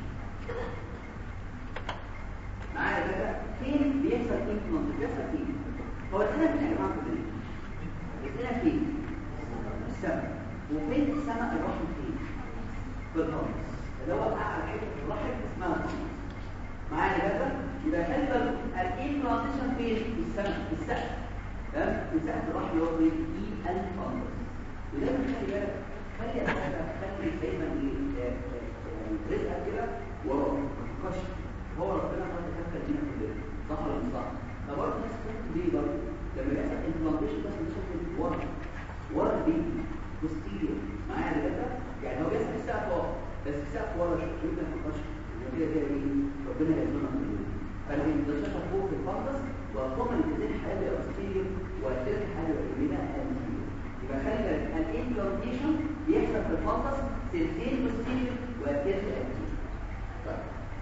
معايا كده فين بيحصل ايه بلانتيشن بيحصل فين هو هنا في يا جماعه كلنا هنا فين السماء وفين السماء الرحم فين في الخالص اللي هو اعلى حته في الرحم اسمها الخالص معايا كده يبقى خلي الامبلانتيشن فين في السماء في السقف تمام في سقف الرحم اللي هو فين في الفندس ودايما خلي بالك خلي السقف خلي دايما ايه رزقك كده وراه ما تفكرش هو ربنا قد كفل لينا كلنا صح ولا مش صح فبرضه الناس بتقول ليه برضه لما يحصل امبلانتيشن بس بتشوف ورا ورا البيبي بوستيريور معايا كده يعني هو بيحصل السقف ورا بس السقف ورا شوف شوف ما تفكرش كده كده ايه ربنا يرزقنا كلنا فالانتشار فوق في الفندس وقوم الاثنين حاجه بوستيريور والثالث حاجه بينها انتيريور يبقى خلي بالك الامبلانتيشن بيحصل في الفندس سيلتين بوستيريور والثالث انتيريور طيب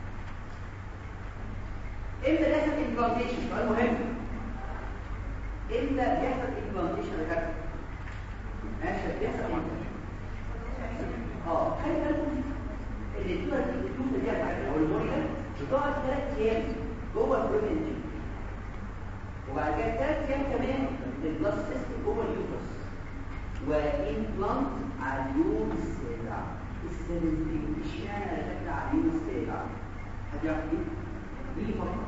امتى بيحصل امبلانتيشن سؤال مهم امتى بيحصل امبلانتيشن يا كابتن ماشي بيحصل امتى اه خلي بالكم ان الدول دي الدول دي بتاعتنا او الموريال بتقعد ثلاث ايام جوه البروتين وبعد كده ثلاث ايام كمان البلس سيستم جوه اليوترس وامبلانت على اليوم السابع السيرنتين اشمعنى شكل على اليوم السابع حد يعرف ايه؟ دي فقط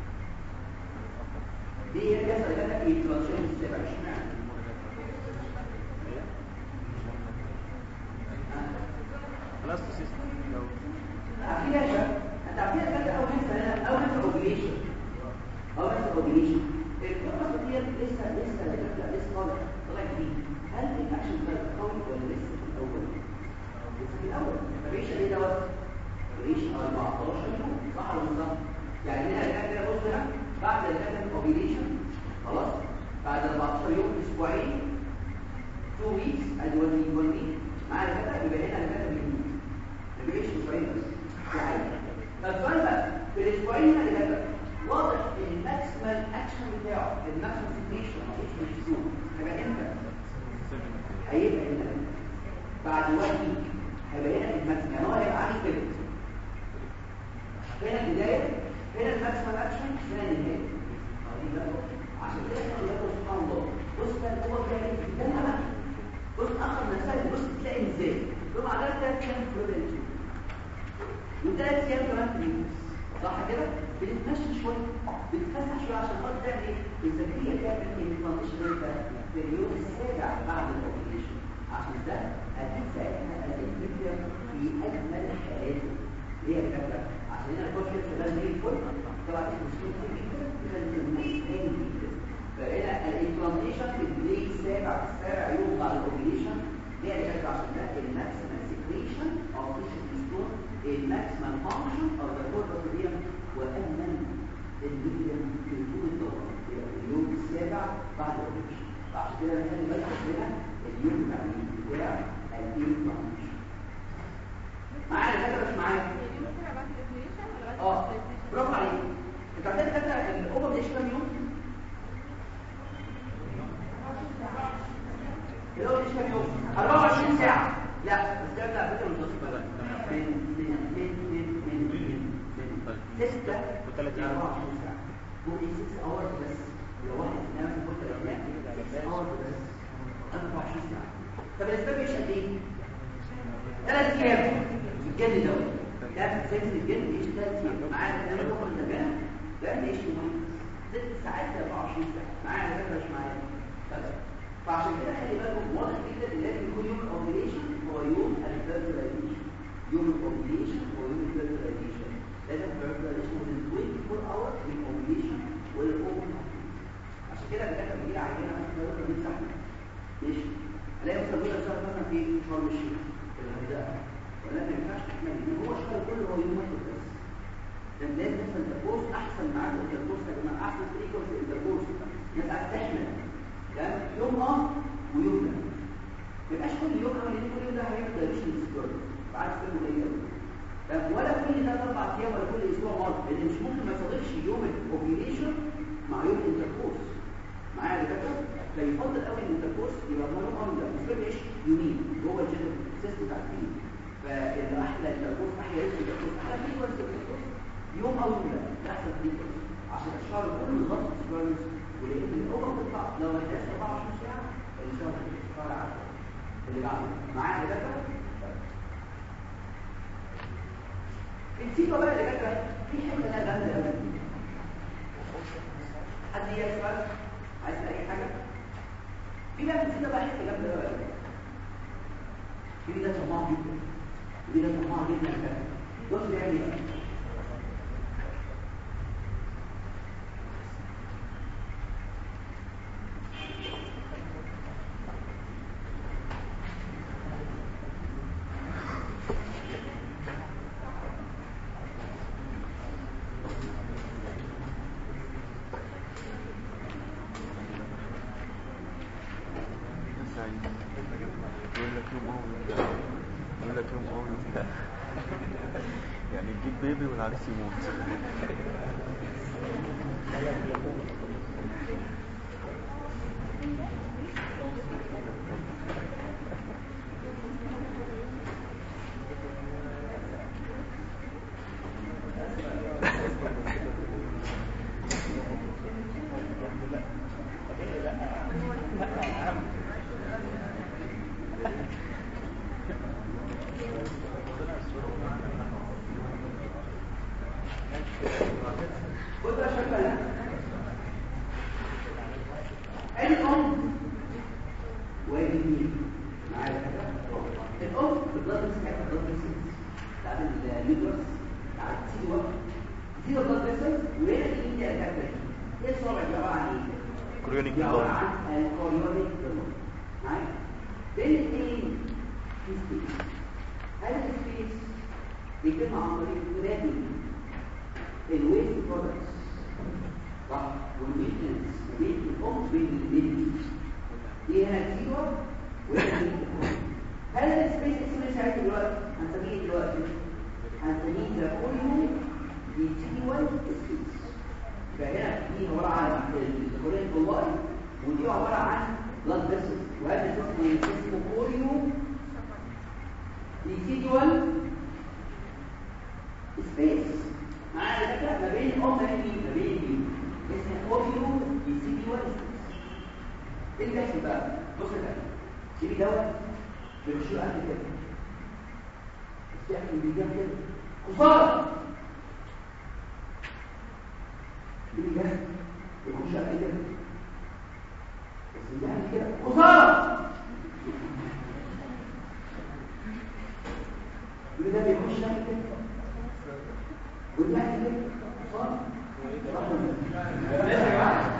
دي هي بيحصل لنا ايه ترانشن السابع اشمعنى خلاص سيستم لو عارفين يا شباب انت عارفين كده اول مثلا اول مثلا اوبليشن اول مثلا اوبليشن القصه دي لسه لسه لسه لسه طالع طالع جديد هل الاكشن ده قوي ولا لسه في الاول لسه في الاول مفيش ايه دوت مفيش 14 يوم صح ولا مش صح يعني هنا الان كده بص هنا بعد الكاتب اوبليشن خلاص بعد 14 يوم اسبوعين 2 ويكس ادي 1 ويك 1 ويك معايا كده يبقى هنا الكاتب اكشن بتاعه الماكسيمم سيكريشن او اتش اتش 2 هيبقى امتى هيبقى امتى بعد وقت هيبقى هنا الماكسيمم يعني هو هيبقى عامل كده هنا البدايه هنا الماكسيمم اكشن هنا النهايه أهو دي بقى. عشان كده احنا بنقول سبحان الله بص ده هو بيعمل في الجنه بص اخر مسائل بص تلاقي ازاي يوم على ثلاث ايام فلورنس وثلاث ايام كمان في اليوم صح كده بنتمشى شويه بنتفسح شويه عشان خاطر تعمل ايه الذكيه تعمل الانفلاميشن ده في اليوم السابع بعد الاوبريشن عشان ده اكيد ساعتها الفكره في اجمل حالاته ليه يا دكاتره عشان انا كنت شغال زي الفل طبعا المشكله كتير جدا لازم نتكلم جدا فهنا الانفلاميشن في الدي السابع السابع يوم بعد الاوبريشن ليه يا دكاتره عشان ده الماكسيمم سيكريشن او تيشن ستون الماكسيمم فانكشن او ذا كوربوسيديوم وامن الميديم في طول الدوره يبقى في اليوم السابع بعد الاوبريشن عشان كده نخلي بالك هنا اليوم بتاع بتاع الانفلاميشن معايا دكاتره مش معايا اه برافو عليك انت عندك دكاتره الاوبر دي كام يوم الاوبر دي كام يوم 24 ساعه لا بس ده على فكره مش بسيط من من من من من 6 وثلاثين. 24 ساعه ممكن 6 اور بس لو واحد نام في فتره الايام 6 اور بس 24 ساعه طب الاسباب ايش قد ايه ثلاث ايام الجن دوت ده سيكس الجن يعيش ثلاث ايام معانا انا بخرج الزمان ده يعيش يومين ست ساعات 24 ساعه معايا ده مش معايا بس فعشان كده خلي بالكم واضح جدا ان لازم يكون يوم الاوبريشن هو يوم الفيرتلايزيشن يوم الاوبريشن هو يوم الفيرتلايزيشن لازم الفيرتلايزيشن within 24 hours من الاوبريشن والاوبن عشان كده بتاخد بيجي عينه مثلا لو انت بتسحب ماشي الاقي مثلا بيقول شهر مثلا في شرم الشيخ في الغردقه ولا ما ينفعش تحمل ان هو الشهر كله هو يوم واحد بس لان لازم مثلا الكورس احسن معاك الكورس يا جماعه احسن فريكونسي الكورس الناس عايز تحمل تمام يوم اه ويوم لا ما يبقاش كل يوم او لان كل يوم ده هيعمل دايركشن سكور بعد كده قليل تمام ولا كل ثلاث اربع ايام ولا كل اسبوع مره لان مش ممكن ما يصادفش يوم الاوبريشن مع يوم الانتركورس معايا يا دكاتره فيفضل قوي ان الانتركورس يبقى هو يوم او لا مش بيعيش يومين جوه الجينيتال سيستم بتاع الجين فاللي احلى الانتركورس احلى يوم الانتركورس احلى فريكونس الانتركورس يوم او يوم لا ده احسن فريكونس عشان الشهر كله ضغط سكويرنس ولان الاوبر بتطلع لو ما كانش 24 ساعه الشهر الشهر 10 اللي بعده معايا يا دكاتره الفيتو بقى اللي جت في حته انا جامده قوي حد يسال عايز اي حاجه في بقى الفيتو بقى حته جامده قوي في ده طماع جدا في ده طماع جدا كده بص بيعمل ايه يقول لك يوم اه ويوم لا يقول لك يوم اه ويوم لا يعني تجيب بيبي والعريس يموت خد بقى شويه بقى الام واجب مين معايا الام بالبلاد بتاعت البلاد فيسلز بتاعت اليوترس بتاعت السي وقت دي البلاد فيسلز وهنا دي دي الكابتن ايه الصابع دي عباره عن ايه؟ كوريونيك دي عباره بلاد عن الكوريونيك بلاد معايا بين الاثنين في سبيس هذا السبيس بيتم عن طريق جرادينج الويست برودكتس صح والمينتنس بين الام وبين البيبي دي هنا تيور وهنا تيور هل السبيس اسمه ساعتها دلوقتي هنسميه إيه دلوقتي هنسميه ذا كوليوم دي تي 1 سبيس فهنا دي عباره عن الكورين كولاي ودي عباره عن بلاد فيسلز وهذا اسمه اسمه كوريو ريسيدوال سبيس معايا فكره ما بين اه ما بين ما بين دي اسمه كوريو ريسيدوال سبيس ايه اللي بيحصل بقى بص كده تيجي دوت بيخشوا قد كده بس يعمل بيجي كده خساره تيجي ده يخش قد كده بس يعني كده خساره يقول ده بيخش قد كده والمعنى كده خساره ماشي يا جماعه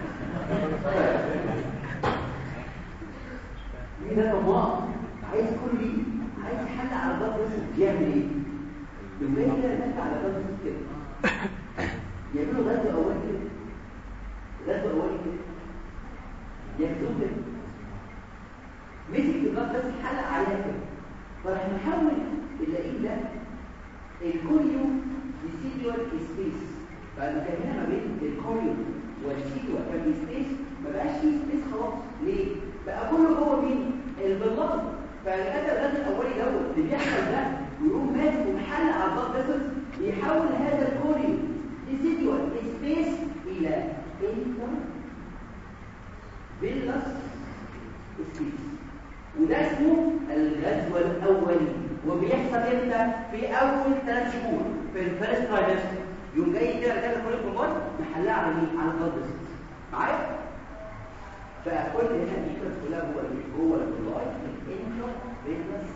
مين ده طماع عايز كل دي عايز حل على ضغط بس يعمل ايه يبقى كده الناس على ضغط بس كده يعملوا غزو اول كده غزو اول كده ياخدوه كده مسك الضغط بس حلق عليها كده فراح نحاول نلاقيه ده الكوريو ديسيديوال سبيس فكان هنا ما بين الكوريو والسيديوال كان سبيس ما بقاش فيه سبيس خلاص ليه بقى كله جوه مين البلاط فالغاز الغاز الاولي دوت اللي بيحصل ده ويقوم ماسك ومحل على الضغط بس بيحول هذا الكوريو ريسيديوال سبيس الى انتر بيلاس سبيس وده اسمه الغزو الاولي وبيحصل امتى في اول ثلاث شهور في الفيرست ترايمستر يوم جاي كده كده كل الكبار محلها على مين على الضغط بس معايا فكل هنا دي كلها جوه الايه جوه اللاي الانترا فينس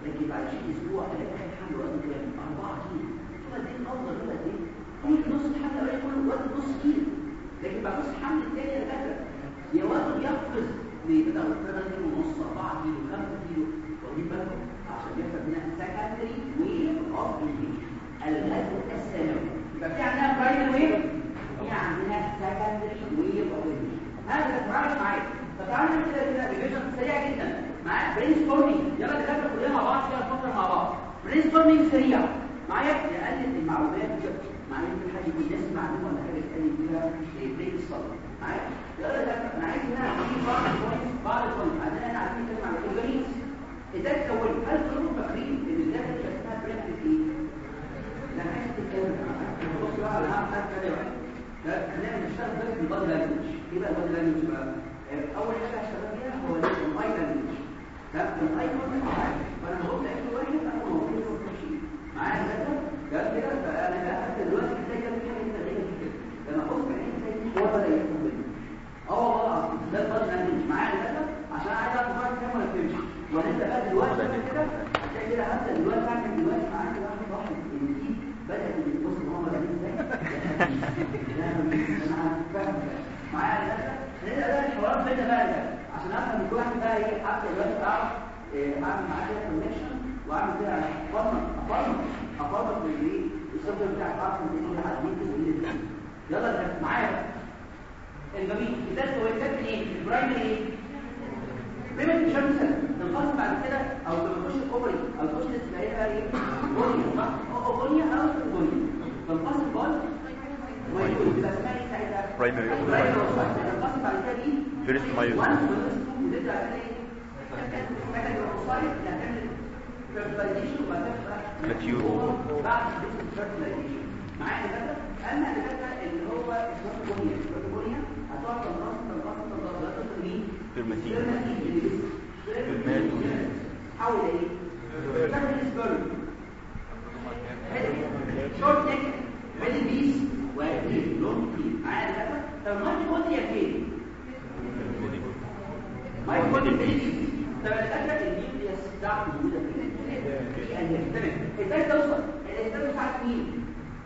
لكن بعد شيء اسبوع الاقي واحد حمل وزنه كام 4 كيلو شوف قد ايه الافضل ده قد ايه ممكن نص الحمل الاقي كله وزن نص كيلو لكن بعد نص الحمل الثاني انا فاكر يا وزنه بيقفز لبدا 3 كيلو ونص 4 كيلو 5 كيلو واخدين بالكم عشان يحصل هنا سكندري ويف اوف الغزو الثانوي يبقى في عندنا برايمري ويف في عندنا سكندري ويف اوف هذا تتعامل معايا فتعالى كده كده ريفيجن سريع جدا معايا برين ستورمينج يلا دكاتره كلنا مع بعض كده نفكر مع بعض برين ستورمينج سريع معايا نقلل المعلومات معايا في حاجه يكون ناس معلومه ولا حاجه تقلل فيها بريك الصدر معايا يلا دكاتره انا عايز هنا في بعض البوينتس بعض البوينتس عندنا هنا عارفين كلمه عن الاورجانيز ازاي تكون هل كلكم فاكرين ان الداتا اللي اسمها برين ايه؟ لا عايز تتكلم بص بقى انا هعمل حاجه كده بقى هنعمل نشتغل بس بالبادي لانجوج ايه بقى البادي لانجوج بقى اول حاجه هشتغل فيها هو الاي لانجوج تمام الاي كونتاكت معايا فانا بقول لك واحد انا موجود في التشيء معايا كده ده كده فانا بقى حتى دلوقتي محتاج كده في حاجه غريبه جدا لما ابص بعيني تلاقي هو بدا يفهم مني اه والله العظيم ده البادي لانجوج معايا كده عشان عايز اعرف هو كام ولا فهمش وانت بقى دلوقتي كده هتلاقي كده هبدا دلوقتي اعمل دلوقتي معاك واحد واحد ان دي بدات تبص ان هو بدا ازاي انا فاهم معايا هنا بقى الحوارات بينا بقى ده عشان افهم كل واحد بقى ايه حتى دلوقتي اعرف اعمل معاه كده كونكشن واعمل كده افرمط افرمط افرمط بالايه السوفت بتاع اعرف ان ايه حد ممكن يقول لي يلا ده معايا بقى الجميل ده هو يكتب ايه البرايمري ايه بريمت شمسة تنقسم بعد كده او لما تخش الاوبري او تخش تلاقي بقى ايه بونيا صح او بونيا او بونيا تنقسم بال ويقول بس ما ايه ساعتها Primary of برايمري primary. تنقسم بعد كده دي First myosin. وان وتبدا على ايه مكان الوصايل اللي هتعمل fertilization وهتبقى Mature. بعد fertilization معايا كده اما كده اللي هو اسمه بونيا بونيا هتقعد تنقسم تنقسم تنقسم لا تصل مين Spermatine. Spermatine. حول ايه تاخد السبرم شورت نيك ميدل بيس وكلين لونج كلين معايا كده طب ما تقول يا فين ما يكون البيبي طب الاكل النيوكليوس بتاعته موجوده فين في انهي تمام ازاي توصل الاسبرم بتاعت مين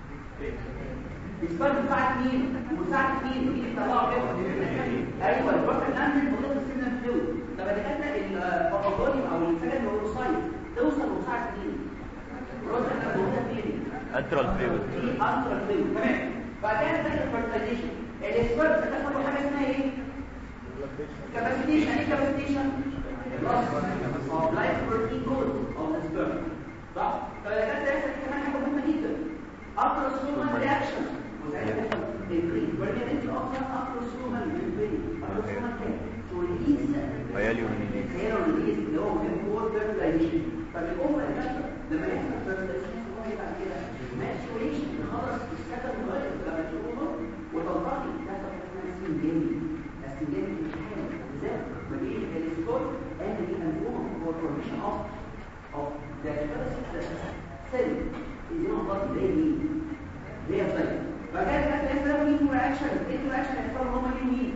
السبرم بتاعت مين مساعد مين مين اللي طلعه كده ايوه البروتين نازل موجود في السيلن فلويد طب اذا كان البروتين او الحاجه اللي هو الصايد توصل مساعد مين البروتين موجوده فين Antral fluid. في انتر فلويد تمام بعدين تاخد الفرتيليزيشن السبرم بتاخد حاجه اسمها ايه كاباسيتيشن ايه كاباسيتيشن loss of life protein code of the sperm صح فاذا كان ده يحصل كمان حاجه مهمه جدا اكروسومال رياكشن وساعتها بيحصل البريد بريد اصلا اكروسومال ممبرين اكروسومال كام تو ريليز Hyaluronidase. هي ريليز اللي هو من فور فيرتيلايزيشن فبيقوم الكشف لما يحصل فيرتيلايزيشن هو بعد كده ماتوريشن خلاص السكن مغير لما تقوم وتنتقل تحصل حاجه اسمها سنجيني السنجيني في الحالة بالذات ما بين السكوت and the enrollment for formation of of the first cell is not what they need they are cell فكان كان يحصل مين رياكشن ايه رياكشن يحصل هم مين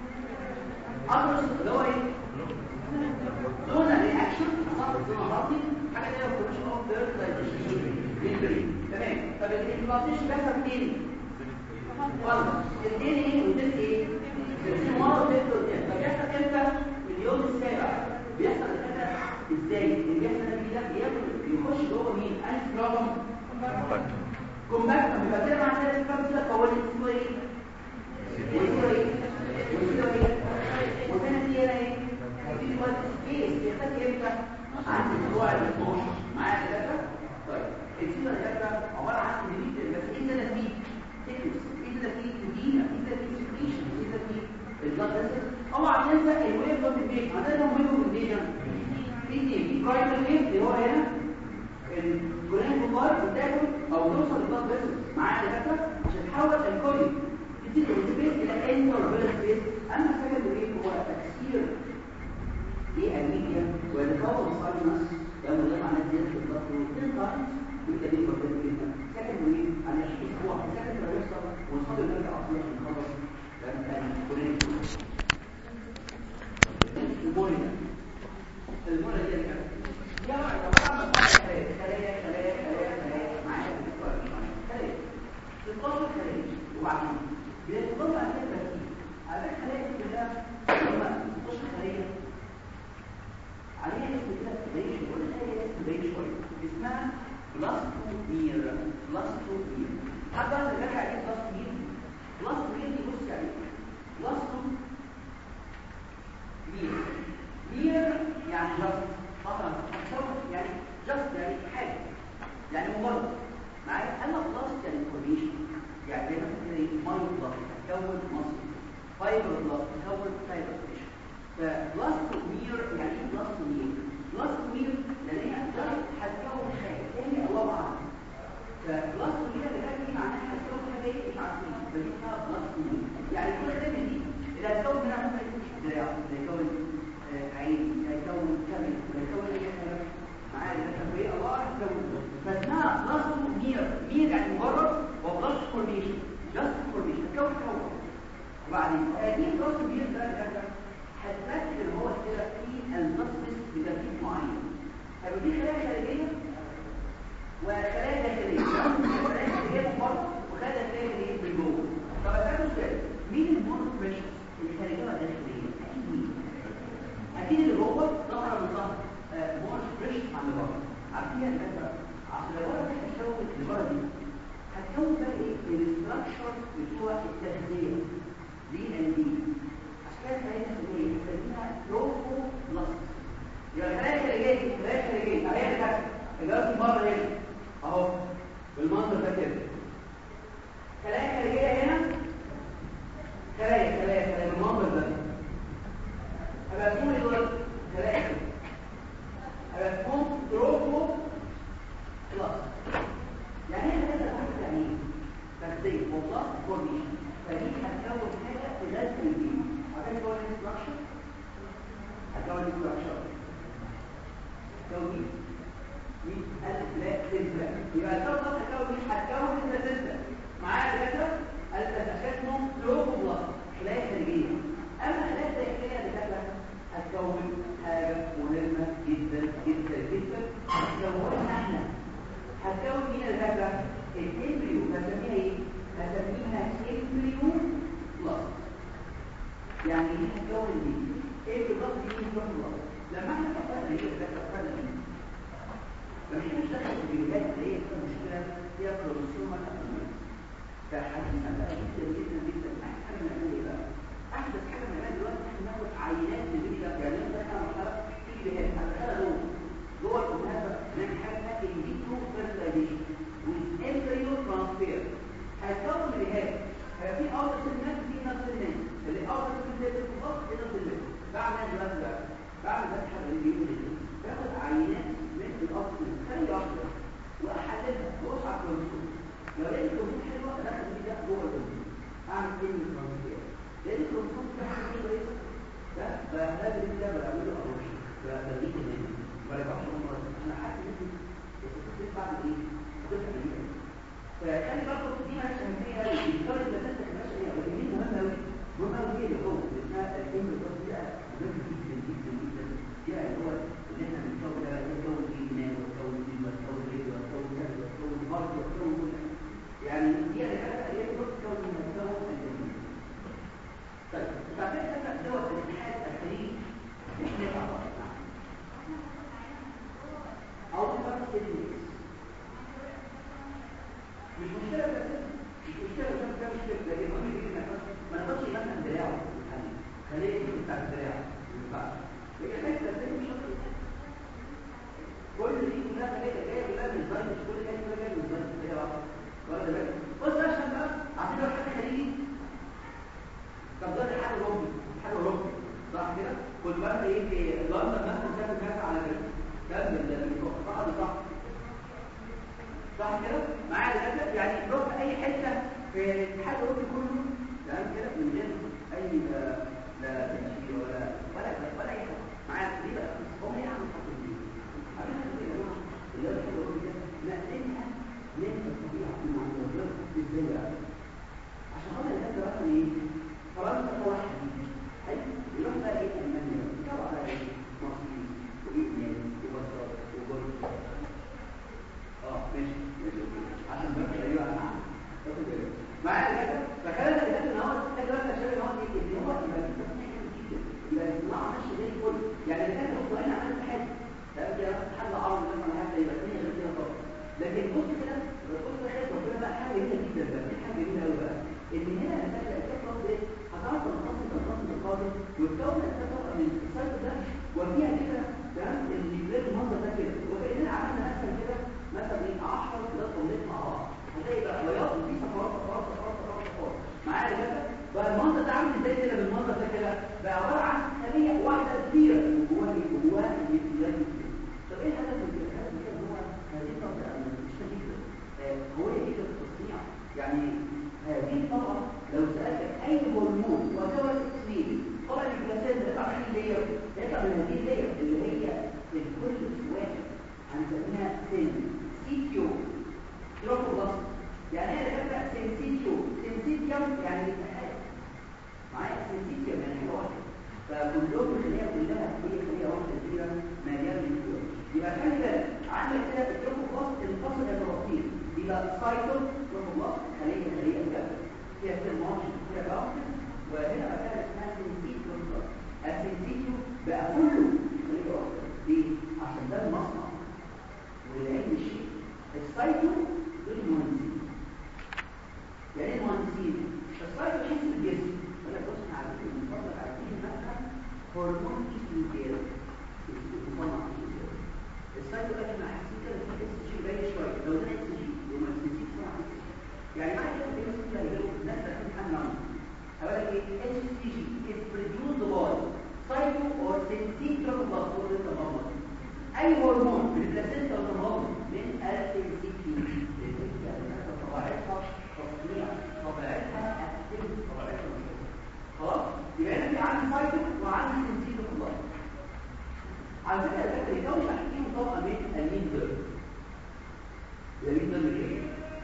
اقرص اللي هو ايه زونا رياكشن حصل زونا غلطي حاجه كده formation of fertilization بالبرين تمام طب الانفلاتيشن بيحصل فين خلاص الاثنين ايه والدين ايه الاثنين ورا وتفضل كده فبيحصل امتى في اليوم السابع بيحصل كده ازاي اللي بيحصل ده بيجي ده بياكل يخش جوه مين انس بروبلم كومباكت بيبقى كده مع كده الكام كده قوانين اسمه ايه واسمه ايه واسمه ايه وهنا في هنا ايه في وقت سبيس بيحتاج امتى عند الاسبوع ال 12 معايا كده طيب السيزون ده عباره عن مليت بس ايه ده فيه تكنس ايه ده فيه تدينا ايه ده فيه سكريشن ايه ده فيه البلاد فيسل اوعى تنسى الويف اوف البيت عندنا ويف اوف البيت في في برايمري ويف اللي هو هنا الجولان كبار بتاكل او توصل للبلاد فيسل معايا دكاتره عشان تحول الكوري تدي السبيس الى انتر سبيس اما السكند ويف هو تكسير لأمريكا ويتكون ساينس لما جمع ناس زيادة في الضغط وتنقل ويبقى دي مرتبط جدا سكن وين على 20 اسبوع سكن ما يحصل والصدر يرجع اصلا عشان خلص كان كورين المونيا المونيا دي كانت يا وبعدين بيطلب على فكره كتير على فكره خلايا كده لما تخش خليه عليها اسم كده بعيد كل حاجه اسم بعيد شويه اسمها بلاستومير بلاستومير حد عارف اللي عليه بلاستومير بلاستومير دي بص يعني بلاستومير مير يعني جاست طبعا يعني جاست يعني حاجه يعني مجرد معايا انا بلاست يعني انفورميشن يعني زي مثلا كده ايه مايو بلاست تكون مصر فايبر بلاست تكون فايبر ستيشن فبلاستومير يعني ايه بلاستومير بلاستومير لان هي جاست هتكون حاجه تاني الله اعلم فبلاستومير اللي كان دي معناها هتكون حاجه ايه مش عارفين فدي اسمها بلاستومير يعني كل ده من دي اللي هتكون منها ممكن يكون دراع اللي هيكون آه، عين اللي هيكون كبد اللي هيكون اي حاجه معايا التنبيه الله هتكون فاسمها بلاستومير مير يعني مجرد وبلاست فورميشن جاست فورميشن هتكون كون وبعدين هذه البلاستومير ده ده هتمثل هو كده في النصف بترتيب معين هيبقى دي خلايا خارجيه وخلايا داخليه خلايا خارجيه من بره وخلايا داخليه من ايه من جوه طب اسالكم سؤال مين المور بريشر الخارجيه والداخليه اكيد مين اكيد اللي جوه ظهر من ظهر مور بريشر عن اللي بره عارفين يا دكاتره عشان لو انا هتكون اللي بره دي هتكون بقى ايه الاستراكشر بتوع التغذيه دي ان دي عشان كده هي بنسميها لوكو بلس يبقى الخلايا الخارجيه الخلايا الخارجيه اهي اللي تحت الجهاز بره هنا اهو بالمنظر ده كده خلايا خارجيه هنا خلايا خلايا خلايا بالمنظر ده هيبقى اسمهم ايه دول خلايا هيبقى اسمهم تروفو بلس يعني ايه خلايا بلس يعني ايه تغذيه وبلس فورميشن فدي هتكون حاجه تغذي الجسم هتكون ستراكشر هتكون ستراكشر هتكون مين ألف لا تنسى يبقى الكون ده هتكون مين هتكون انت تنسى معايا دكاتره الاساسات اسمهم تروفوبلاست خلايا خارجيه اما خلايا داخليه دكاتره هتكون حاجه مهمه جدا جدا جدا هتكونها احنا هتكون مين يا دكاتره الامبريو هسميها ايه هسميها امبريو بلاست يعني ايه هتكون دي ايه بالظبط دي امبريو بلاست لما احنا فكرنا هي دكاتره فكرنا مين لما احنا مش دخل في الفيديوهات اللي هي فيها مشكله فيها كروموسوم الأبنية فحديثا بقى جدا جدا جدا احسن حاجه نعملها ايه بقى؟ احدث حاجه نعملها دلوقتي احنا ناخد عينات من الفيديو ده يعني انت احنا مرحله في جهاز هندخلها جوه جوه الجهاز ده نعمل حاجه اسمها ان فيترو فيرتلايزيشن والامبريو ترانسفير هيتكون جهاز هيبقى في اوتر سيلنات في نفس الناس اللي اوتر سيلنات بالظبط في نفس الناس بعمل دلوقتي بقى بعمل بس حاجه اللي بيقول باخد عينات من الاصل خلي واحده واحللها بص على الكروموسوم لو لقيت الكروموسوم حلوه ادخل دي ده جوه الكروموسوم اعمل ايه من الترانسفير لقيت الكروموسوم ده حاجه كويسه ده بهذا ده بعمل له اروش بديك النادي برجع عشان مره انا حاسس ان الستات بعد ايه بتبقى جميله فخلي بالكم دي ماشيه اهميه قوي الكارد ده تفتح ماشيه ايه ولكن دي مهمه قوي مهمه قوي هي هو اسمها الكلمه دي مهم جدا جدا جدا يعني هو اللي احنا بنكون ده بنكون فيه ايمان ونكون فيه ونكون فيه ونكون كذا ونكون مرض ونكون كل يعني دي الحاجات اللي هي بتكون من الكون الجميل طيب بعدين نبدا دوت الاتحاد الخليجي احنا مع او فرق التدريس مش مشكله بس مش مشكله مش مشكله مش مشكله لكن مهم جدا ما نقدرش مثلا دراعه خليه بتاع الدراع ما ينفعش لكن انت ازاي مش كل دي كلها خليه جايه كلها من الزاين مش كل حاجه كلها جايه من الزاين هي واحده واخد بالك بص عشان بقى عشان لو حد خليجي طب ده حاجه اوروبي حاجه اوروبي صح كده كل بقى ايه في لندن مثلا سافر كذا على كده ده من صح صح صح كده معايا ده يعني روح اي حته في الاتحاد الاوروبي كله تمام كده من غير اي لا تأشير ولا ولا ولا اي حاجه معايا دي بقى هم يعملوا حاجه دي اللي هو الحاجه لا انها من الطبيعه في المعلومات ازاي بقى عشان خاطر الناس بقى ايه فرنسا هو واحد حلو يروح بقى ايه المانيا يدور على ايه مصري ويونان وبصره وجرد اه ماشي ماشي عشان بقى ايوه انا معايا كده ف جدا بس في حاجه جميله قوي بقى ان هنا الفكره الكفر دي هتعرف تنقسم تنقسم القادم وتكون الكفر من السايكل ده وفيها كده تمام النيوكلير المنظر ده كده وكاننا عملنا مثلا كده مثلا ايه 10 كده طلعت مع بعض هتلاقي بقى بياض وفي صفارات صفارات صفارات صفارات صفارات معايا كده بقى المنظر ده عامل ازاي كده بالمنظر ده كده بقى عباره عن خليه واحده كبيره وجواها ايه جواها النيوكلير طب ايه الهدف من كده الهدف من كده ان هو هذه الطبقه مش جدا هو جدا في التصنيع يعني هذه الطبقه لو سالتك اي هرمون وسوى الاكسين طبعا الجلاسات بتطلع من اللير بتطلع من هذه اللير اللي هي في كل واحد هنسميها سن سيتيو تروفوبلاست يعني ايه فاكره سنسيتيو سنسيتيوم يعني الاتحاد معايا سنسيتيوم يعني حاجه واحده فكلهم الخليه كلها هي خليه واحده كبيره مليانه نيوكليوس يبقى خلي بالك عندك كده التروفوبلاست الفصل البروتين يبقى سايتو تروفوبلاست خليه خليه كده فيها سيرمونش فيها باوتس وهنا بقى اسمها سنسيتيو السنسيتيو بقى كله خليه واحده ليه؟ عشان ده المصنع والعلم الشيء السايتو دول المهندسين يعني ايه المهندسين السايتو تحس بالجسم يقول لك بص احنا عارفين من فضلك عارفين مثلا هرمون اسمه كده مصنع اسمه كده السايتو ده احنا حاسين كده في اس جي باين شويه لو ده اس جي يبقى السنسيتيو صنع اس جي يعني معنى كده في اس جي هيجيبوا ناس داخلين حمام هقول لك ايه اس جي is produced by سايتو or سنسيتيو بلس اور انت اي هرمون من البلاسينتا والهرمون من السنسيتيو طبيعتها تصنيع طبيعتها اكتيف طبيعتها خلاص يبقى انا في عندي سايتو وعندي سنسيتيو بلس على فكره الفكره يكون تحكيم طبقه من المين دير المين دير ايه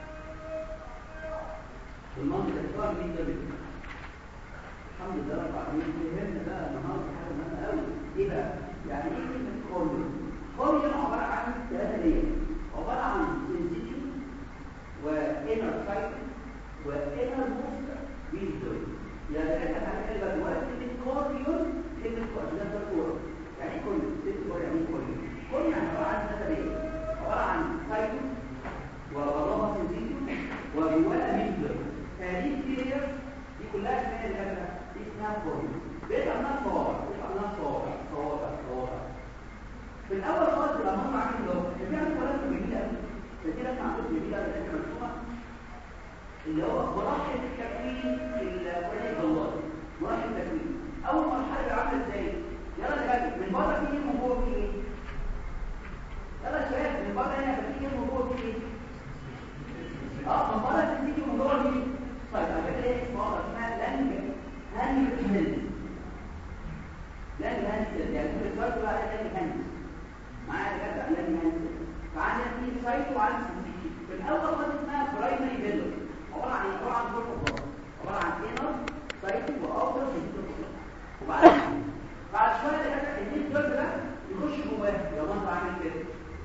المنطقه اللي المين دير الحمد لله رب العالمين فهمنا بقى النهارده حاجه مهمه قوي ايه بقى يعني ايه كلمه كورنيا كورنيا عباره عن ثلاثه لير عباره عن سنسيتيو وانر سايت وانر موست ويندو يعني احنا هنتكلم بقى دلوقتي كلمه كورنيون كلمه كورنيا ده كورنيا يعني ايه كورنيا ست كورنيا يعني ايه كورنيا كورنيا عباره عن ثلاثه لير عباره عن سايت ووراها سنسيتيو وجواها ميندو هذه اللير دي كلها اسمها الهبله دي اسمها كورنيا بيبقى لنا صوابع بيبقى لنا صوابع صوابع صوابع في الاول خالص لما هم عاملين لو كان في عندنا كلام جميل قوي كده كان عندنا جميل قوي اللي مرسومه اللي هو مراحل تكوين الكورنيا الجوال مراحل تكوين اول مرحله عامله ازاي يلا دلوقتي من بره في ايه من جوه في ايه يلا يا شباب من بره هنا في ايه من جوه في ايه اه من بره في ايه من جوه في ايه طيب على فكره ايه اسمها اسمها لانج هانج هيلز لانج هانج يعني في الفرق بقى لانج هانج معايا كده لانج هانج فعندنا في سايت وعندنا سنسيتي في الاول خالص اسمها برايمري فيلر عباره عن ايه عباره عن كورس عباره عن انر سايت واوتر سنسيتي وبعدين بعد شويه كده الديب دول ده يخش جواه يا منظر عامل كده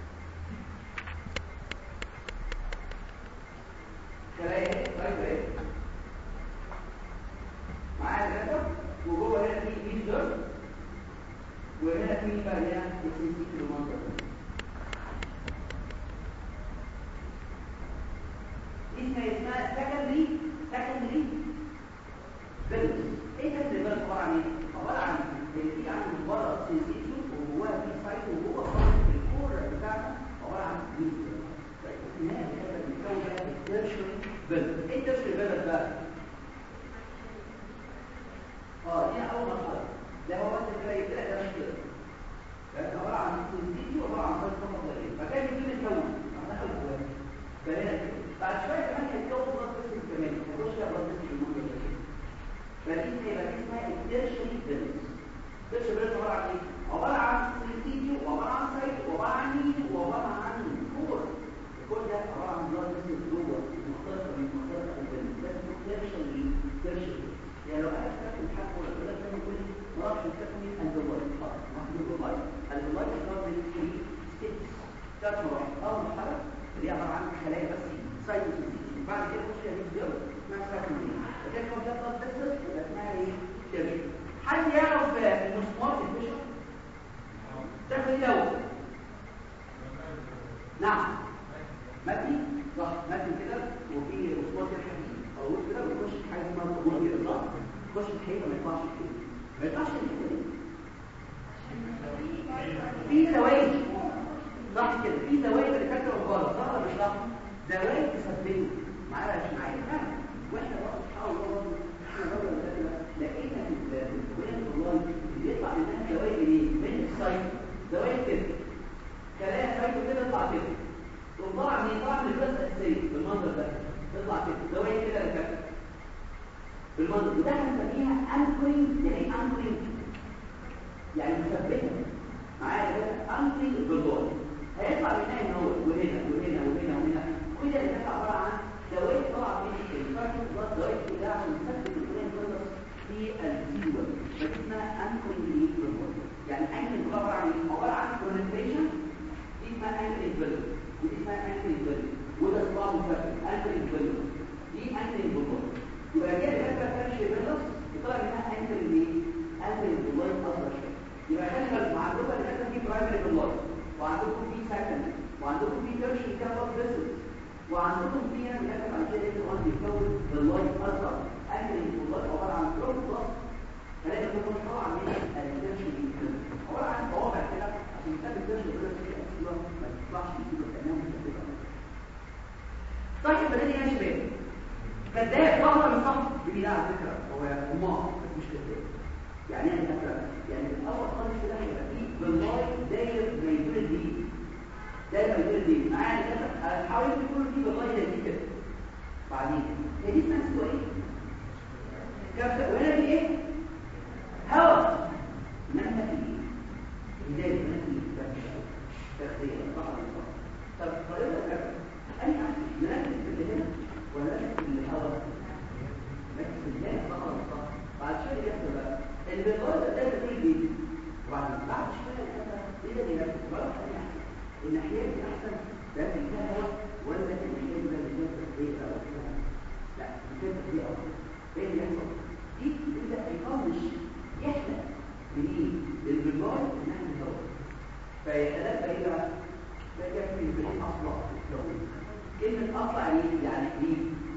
تلاقي ايه طيب ايه معايا كده وجوه هنا في ميدر وهنا في بقى هنا السنسيتي المنظر اسمها اسمها سكندري سكندري بيلز ايه سكندري بيلز عباره عن ايه؟ عباره عن اللي في عنده من بره سنسيتي وجواه في سايت وجوه خالص الكور بتاعنا عباره عن ميدر طيب النهايه كده بنكون بقى التيرشري بيلز ايه التيرشري بيلز بقى؟ اه دي اول مرحله ده هو بس كده يبدا ده مش كده كانت عباره عن سنسيتي وعباره عن سايت فقط لا غير فكان يجي يتكون دخل جواه فهنا بعد شويه كمان هيتكون بلاد فيسل كمان هيخش فيها بلاد فيسل المنطقه دي فدي هيبقى اسمها التيرشري بيلز التيرشري بيلز عباره عن ايه؟ عباره عن سنسيتي وعباره عن سايت وعباره عن مين وعباره عن كور الكور ده عباره عن بلاد فيسل جوه مختلفه من مختلفه البيلز ده اسمه تيرشري تيرشري يعني لو انا كتبت الحق ولا كده كان يقول لي مراحل التكوين الدوائي محدود اللايف اللايف كارد في ستيبس ثلاث مراحل اول مرحله اللي هي عباره عن خلايا بس سايتوسينثيسيس بعد كده تخش في الديول اسمها سايتوسينثيسيس لكن لو جت بلاد فيسل يبقى اسمها ايه تيرشري حد يعرف المسمار الفيشر ده في الاول نعم متني صح متني كده وفي مسمار كده حديد او كده بيخش في حاجه اسمها الطابور كده صح يخش في الحيطه ما يطلعش كده ما يطلعش كده في زوايد صح كده في زوايد اللي فاكره غلط صح ولا مش صح زوايد تثبته معايا مش معايا فاهم واحنا برضه بنحاول برضه احنا برضه لقينا في الكليه والله بيطلع منها زوايد ايه من السايت زوايد كده كلام سايت كده يطلع كده وطبعا من طبعا من الجزء الاساسي بالمنظر ده تطلع كده زوايد كده لكده بالمنظر وده هنسميها انكرينج يعني ايه انكرينج يعني مثبته معايا كده انكرينج بالدور هيطلع منها ان هو وهنا وهنا وهنا وهنا كل اللي كانت عباره عن زوايد طبعا من الفرق بلاد زوايد كلها عشان تثبت الكلين كله في الزيوه فاسمها انكرينج بالدور يعني انكرينج عباره عن ايه عباره عن كونكتيشن دي اسمها انكرينج بالدور ودي اسمها انكرينج بالدور وده صباع مثبت انكرينج بالدور دي انكرينج بالدور يبقى كده فاكره فرش بيلس يطلع منها انكرينج ايه انكرينج بالدور اصغر شويه يبقى خلي مع عندكم اللي كان في برايمري بالدور وعندكم في سكند وعندكم في ترش كابل فيسل وعندكم في هنا بنحكي عن كده ان هو بيكون باللايت اصغر انكرينج بالدور عباره عن دروب بلس هلاقي ان هو طبعا من الترش عباره عن طوابع كده عشان يثبت الترش بيلس في الاكسيوم ما تطلعش كده كانها مثبته طيب بدأنا يا شباب كذاب ظهر من صح دي على فكره هو رماح مش كذاب يعني ايه فكره يعني الاول خالص كده هيبقى فيه باللاي داير ما يدور دي داير ما يدور دي معايا كده حاولت تقول دي باللاي دي كده بعدين هي دي اسمها سوى ايه كابتن وهنا في ايه هواء انما في بدايه ما في تغذيه طبعا طب طريقه كده اي نركز في اللي هنا ولا نركز في الهواء نركز في اللي طبعا بعد شويه يحصل بقى البيضاء ده ده كل جديد وبعد بعد شويه ايه ده اللي بقى الناحيه دي احسن ده فيها هواء ولا الناحيه دي اللي فيها تغذيه او كده لا فيها تغذيه اكتر ايه اللي يحصل دي بتبدا يطنش يحلق بايه بالبيضاء الناحيه الهواء فيتلقى ايه بقى ده كان في البيت اصلا كلمه اصلا يعني يعني ايه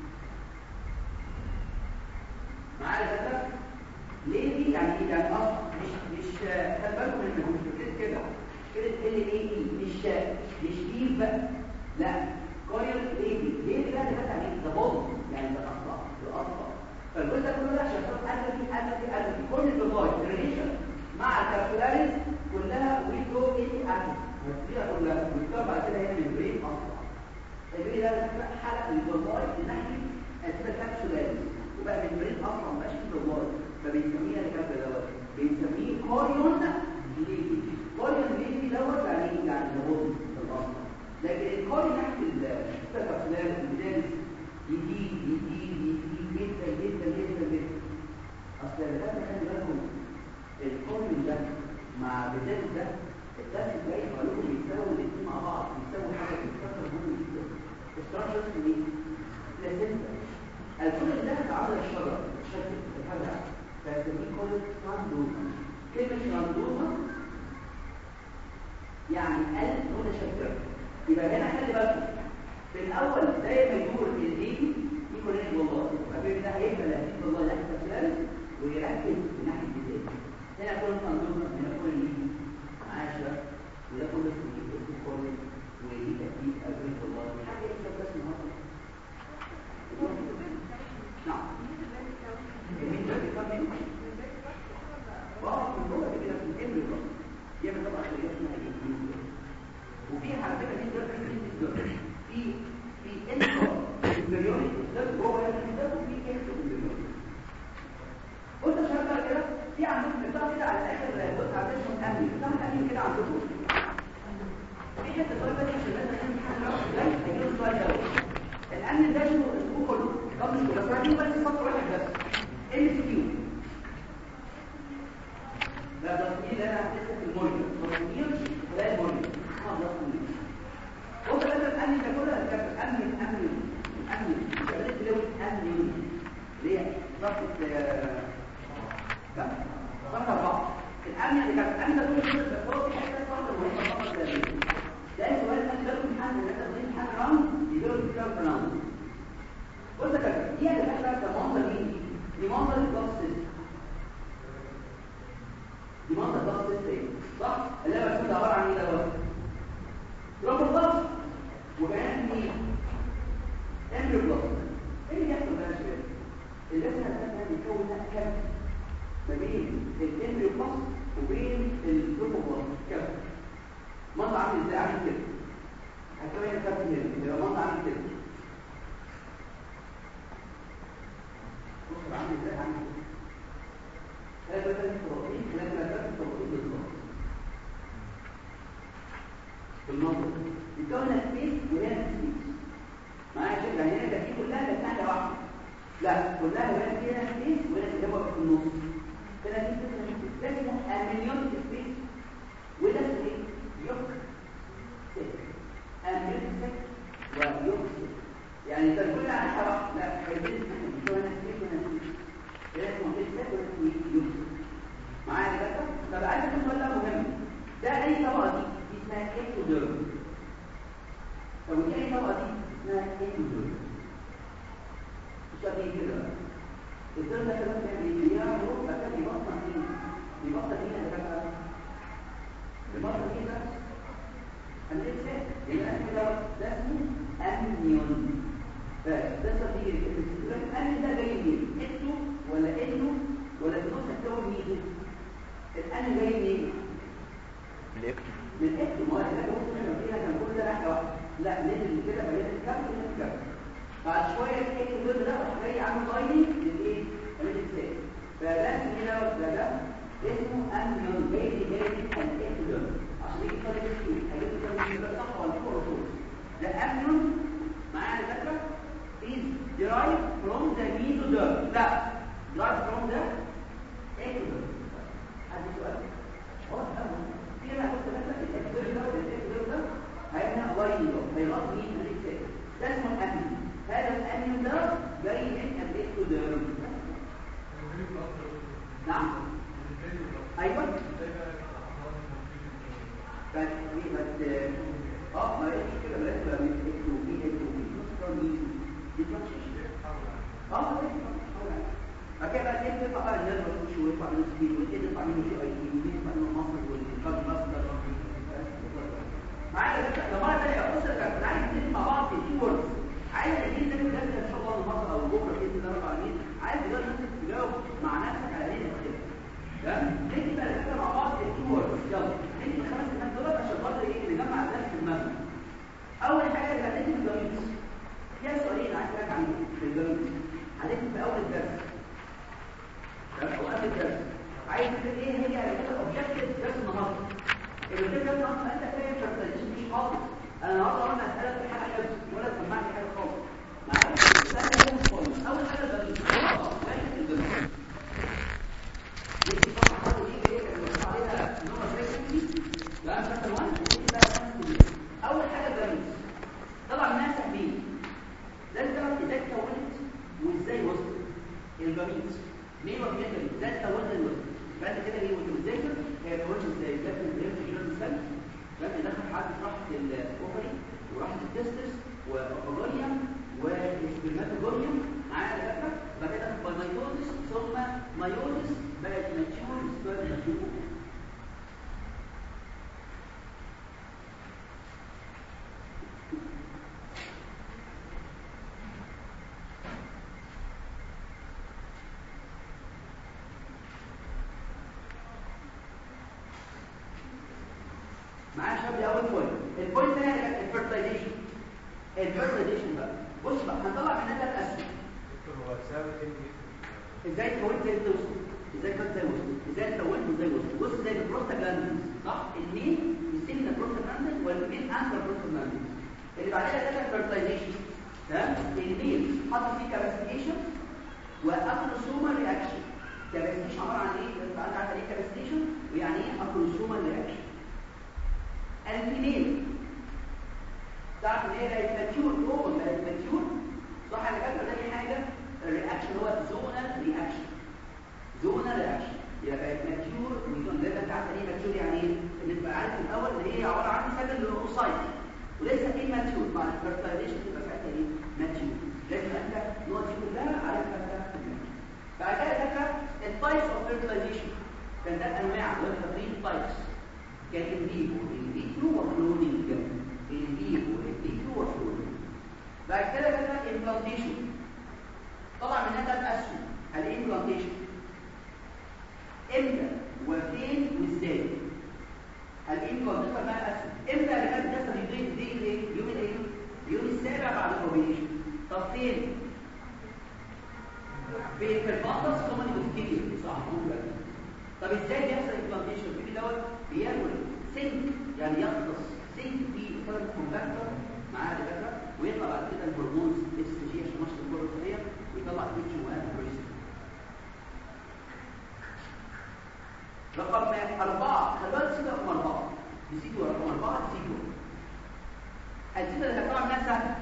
معايا ده ليه دي يعني ايه يعني اصلا مش مش خد بالكم من مش كده كده كده ال اي اي مش مش دي بقى لا كويل ايه دي ليه ده ده يعني ده بوز يعني ده اصلا ده اصلا فالجزء ده كله ده عشان خاطر قلب في قلب في قلب في كل الديفايس ريليشن مع الكالكولاريز كلها وي جو ان اسيد والسيره كلها والكتاب بعد كده هي ممبرين اصلا البرين ده حلقه الديفايس ناحيه اسمها كابسولاريز وبقى ممبرين اصلا ماشي في الديفايس فبنسميها الكلب دوت بنسميه كوريون ليفي كوريون ليفي دوت يعني ايه يعني نبض في الاصل لكن الكوريون تحت الكابسولار المدارس يزيد يزيد يزيد جدا جدا جدا جدا اصل ده خلي بالكم الكوريون ده مع بدايه ده الدرس الجاي قالوا بيساووا الاثنين مع بعض بيساووا حاجه بتتكسر مهم جدا استراكشر اسمه ايه؟ بلاسينتا الكوريون ده تعرض الشجره الشجره الحجر فيسميه كل تراندوما كلمة تراندوما يعني قلب متشكر يبقى هنا خلي بالكم في الأول زي ما يدور الإيدي يكون هنا والله فبين ده هيبقى لهديد والله ناحية الثالث ويركز في ناحية الإيدي هنا كل تراندوما هنا كل الإيدي عاشرة وده كل اسمه كل ودي تأكيد أبريد والله حاجة إيه بس النهارده نعم جميل ده كمان بعض من جوه كده في الجنب بقى يعمل طبقه خليه اسمها ايه وفي على فكره دي ده في في في انترا امبريوني ده جوه ده وفي انترا امبريوني قلت شغال كده في عندكم بتاع كده على الاخر بص على اسمه امني بتاع امني كده عندكم في حته طيبه دي عشان الناس اللي بتحل ازاي هيجيبوا السؤال ده الامن ده اسمه اسمه كله طب مش كده فاهمين بس سطر واحد بس ام سي كيو لا تصميم ده انا هتسك المولد تصميم ولا المولد اه تصميم قلت لك الامن ده كله هتكتب امن امن امن شغلت لو امن ليه ضغط كم ضغط اربعه الامن اللي كان الامن ده كله كده بس هو في حته صعبه مهمه فقط ده ده سؤال كان ده امتحان ان انت بتمتحن ران يجيب لك كام ران قلت لك ايه اللي يحصل بقى يا شباب اللجنه ده بيكون كام ما بين الامبريو بلس وبين البروتوبلس كام منطقه عامل ازاي عامل كده هتلاقي هنا كام هنا يبقى منطقه عامل كده بص عامل ازاي عامل كده ثلاثة ثلاثة بروتين ثلاثة ثلاثة بروتين بالظبط بالنظر يكون سبيس وهنا سبيس معايا شكل يعني هنا دي كلها كانت ناحية واحدة لا كلها هنا فيها سبيس وهنا اللي هو في النص كده دي كده ده اسمه امليون سبيس وده اسمه ايه؟ يوك امليون سبيس ويوك يعني ده كل على ناحية واحدة لا خلينا نشوف هنا سبيس وهنا سبيس ده اسمه سبيس وده اسمه يوك معايا كده طب عايز اقول سؤال مهم ده اي طبقة دي اسمها اكتوديرم طب ودي اي طبقة دي اسمها اكتوديرم مش قد ايه كده الدرجة ده كمان بيعمل ايه؟ بيعمل حروف بس بيبطل مين؟ بيبطل مين اللي كده؟ بيبطل مين ده؟ هنلاقي يبقى انا كده ده اسمه امنيون بس ده صديق الكلمة الامن ده جاي منين؟ اكتو ولا انو ولا النص هتكون مين؟ الامن جاي منين؟ الاكتب من اكتو ما هو اللي بص احنا فيها كان كل ده ناحية واحدة لا نزل كده بقيت الكف ونزل الكف بعد شوية الاكتو دول ده راح جاي عامل لايننج للايه؟ للإنسان فده هنا ده ده اسمه امنيون جاي جاي الاكتو دول عشان يجي طالب اسمه هيجي طالب اسمه صح ولا فوق ولا فوق ده امنيون معايا الفكرة is derived from the mesoderm لا derived from the ectoderm هذا سؤال واضح قوي في انا قلت مثلا الاكتوديرم ده والاكتوديرم ده هيبقى لاين ده هيغطي مين الاكتوديرم ده اسمه الامن هذا الامن ده جاي من الاكتوديرم نعم ايوه بس بس اه ما هيش كده لازم يبقى من اكتو بي اكتو بي نص ميزو دي اه فكده بقى كده تطلع بقى الناس مش ويطلع منه سبيد وكده يطلع منه جي اي تي ويطلع منه مصر والكاد ماستر معايا بس لو مره ثانيه بص كان عايز نسمع مع بعض في الكي ووردز عايز اجيب ده كده ان شاء الله النهارده او بكره باذن الله رب العالمين عايز تجرب انت تجاوب مع نفسك على هذه الاسئله تمام نيجي بقى نتكلم مع بعض في الكي ووردز يلا نيجي الخمس دقايق دول عشان خاطر ايه نجمع الناس في دماغنا اول حاجه اللي هنيجي في الجميل فيها سؤالين عايز اراجع عنهم في الجميل هنيجي في اول الدرس او قبل الدرس عايز تقول ايه هي الاوبجكتيف درس النهارده الاوبجكتيف درس النهارده انت فاهم شرطين مش حافظ انا النهارده وانا اسالك في حاجه حفظ ولا تسمعني حاجه خالص معايا اول حاجه الجميل لكن الجميل دي طبعا برضه دي ايه اللي بنقول عليها نوع فريكونسي لا مثلا 1 اول حاجه الجميل طبعا الناس فاهمين لازم تعرف ازاي اتكونت وازاي وصلت الجميل ليه وكده ازاي اتكونت الوصل فانت كده ايه وانت بتذاكر هي اتكونت ازاي ده في الجيم في جيم سيل فانت دخل حد راحت الاوفري وراحت التستس وفاجوريوم وسبرماتوجوريوم معايا دكاتره بعد كده دخل مايوزس ثم مايوزس بقت ماتيور سبرم معايا شباب دي اول بوينت البوينت الثانيه كانت الفيرتلايزيشن الفيرتلايزيشن بقى بص بقى هنطلع من ثلاث اسئله ازاي تكونت زي توصل ازاي كنت زي وصل ازاي تكونت زي وصل بص زي البروستاجلاندز صح المين يستلم البروستاجلاندز والمين انتر البروستاجلاندز اللي بعدها ده الفيرتلايزيشن تمام المين حط فيه كاباسيتيشن واكروسومال رياكشن كاباسيتيشن عباره عن ايه انت عارف عارف ايه كاباسيتيشن ويعني ايه اكروسومال رياكشن الفيميل تعرف ان هي بقت ماتيور جوه بقت ماتيور صح اللي فاكر ده حاجه الرياكشن هو زونال رياكشن زونال رياكشن يبقى بقت ماتيور ويكون ده انت عارف ايه ماتيور يعني ايه ان تبقى عارف الاول ان هي عباره عن سكند اوسايت ولسه ايه ماتيور بعد الفيرتلايزيشن تبقى ساعتها ايه ماتيور لازم انت النقط دي كلها عارفها انت بعد كده فاكر التايبس اوف فيرتلايزيشن كان ده انواع ولا تقريبا تايبس كان ان فيفو ان فيترو وكلونينج ان فيفو ان فيترو وكلونينج بعد كده كده امبلانتيشن منها ثلاث اسهم الامبلانتيشن امتى وفين وازاي الامبلانتيشن بقى اسهم امتى اللي كانت بتحصل يوم دي ايه يوم الايه اليوم السابع بعد الاوبريشن طب فين في في البطس كمان بتفتكر صح طب ازاي بيحصل امبلانتيشن البيبي دوت بيعمل سنك يعني يغطس سنك في فرد كومباكتور معاه دكاتره ويطلع بعد كده الهرمونز اس جي عشان نشط الكره الخليه ويطلع اتش وان بريست رقم أربعة خلي بالك سيدة رقم أربعة نسيتوا رقم أربعة نسيتوا السيدة اللي هتطلع منها سهلة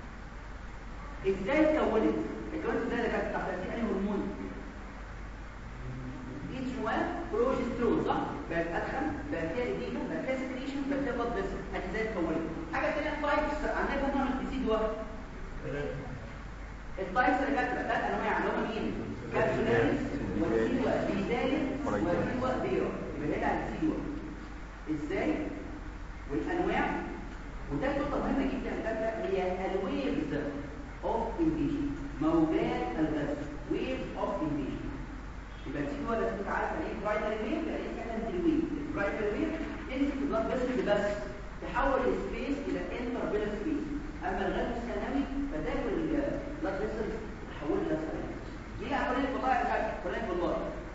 ازاي اتكونت؟ اتكونت ازاي اللي كانت تحت تأثير أي هرمون؟ اتش 1 بروجسترون صح؟ بقت أدخن بقت فيها إديمة بقت فيها سكريشن بقت فيها بلاد فيسل ادي ازاي اتكونت؟ حاجة تانية التايبس عندنا كم نوع من الديزيد واحد؟ التايبس اللي كانت ثلاث أنواع اللي هم مين؟ كابسولاريس والسيلوا بيزايد والسيلوا بيرا يبقى هنا على السيلوا ازاي؟ والأنواع وده نقطة مهمة جدا الثالثة هي الويفز اوف انفيجن موجات الغاز ويفز اوف انفيجن يبقى السيلوا لازم تعرف يعني ايه برايمري ويف يعني ايه سكندري ويف البرايمري ويف تمسك البلاد فيسل بس تحول السبيس الى انتربيلر سبيس اما الغاز الثانوي فتاكل البلاد فيسل تحولها الى سكندري دي عمليه والله يا حاج عمليه والله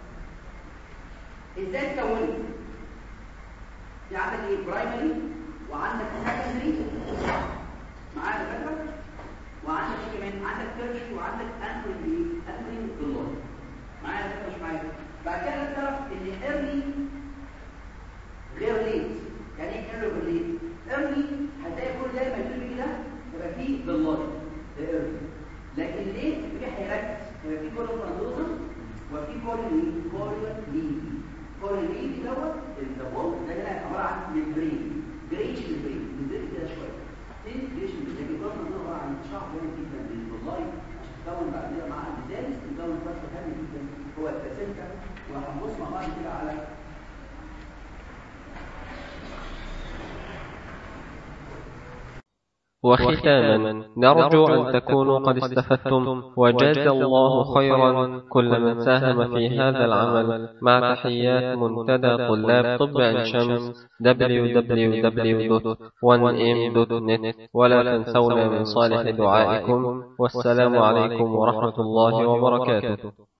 ازاي تكونها في عندك ايه برايمري وعندك سكندري معايا فكره وعندك ايه كمان عندك تيرشري وعندك انتري انتري بالله معايا فكره مش معايا بعد كده تعرف ان ايرلي غير ليت يعني ايه ايرلي غير ليت ايرلي هتلاقي كل ده ما يجي كده يبقى فيه بالله ده ايرلي لكن ليه في هيركز يبقى في كوريو فرانزوزم وفي كوريو كوريو ليدي كوريو ليدي دوت الدبول ده هنا عباره عن ممبرين جريش ممبرين ممبرين كده شويه تين جريش ممبرين لكن كوريو فرانزوزم عباره عن شعر جامد جدا بالله عشان تكون بعد كده مع البيزالس تكون فرشه هامه جدا هو البلاسينتا وهنبص مع بعض كده على وختاما نرجو أن تكونوا قد استفدتم وجاز الله خيرا كل من ساهم في هذا العمل مع تحيات منتدى طلاب طب عين شمس www.1m.net ولا تنسونا من صالح دعائكم والسلام عليكم ورحمة الله وبركاته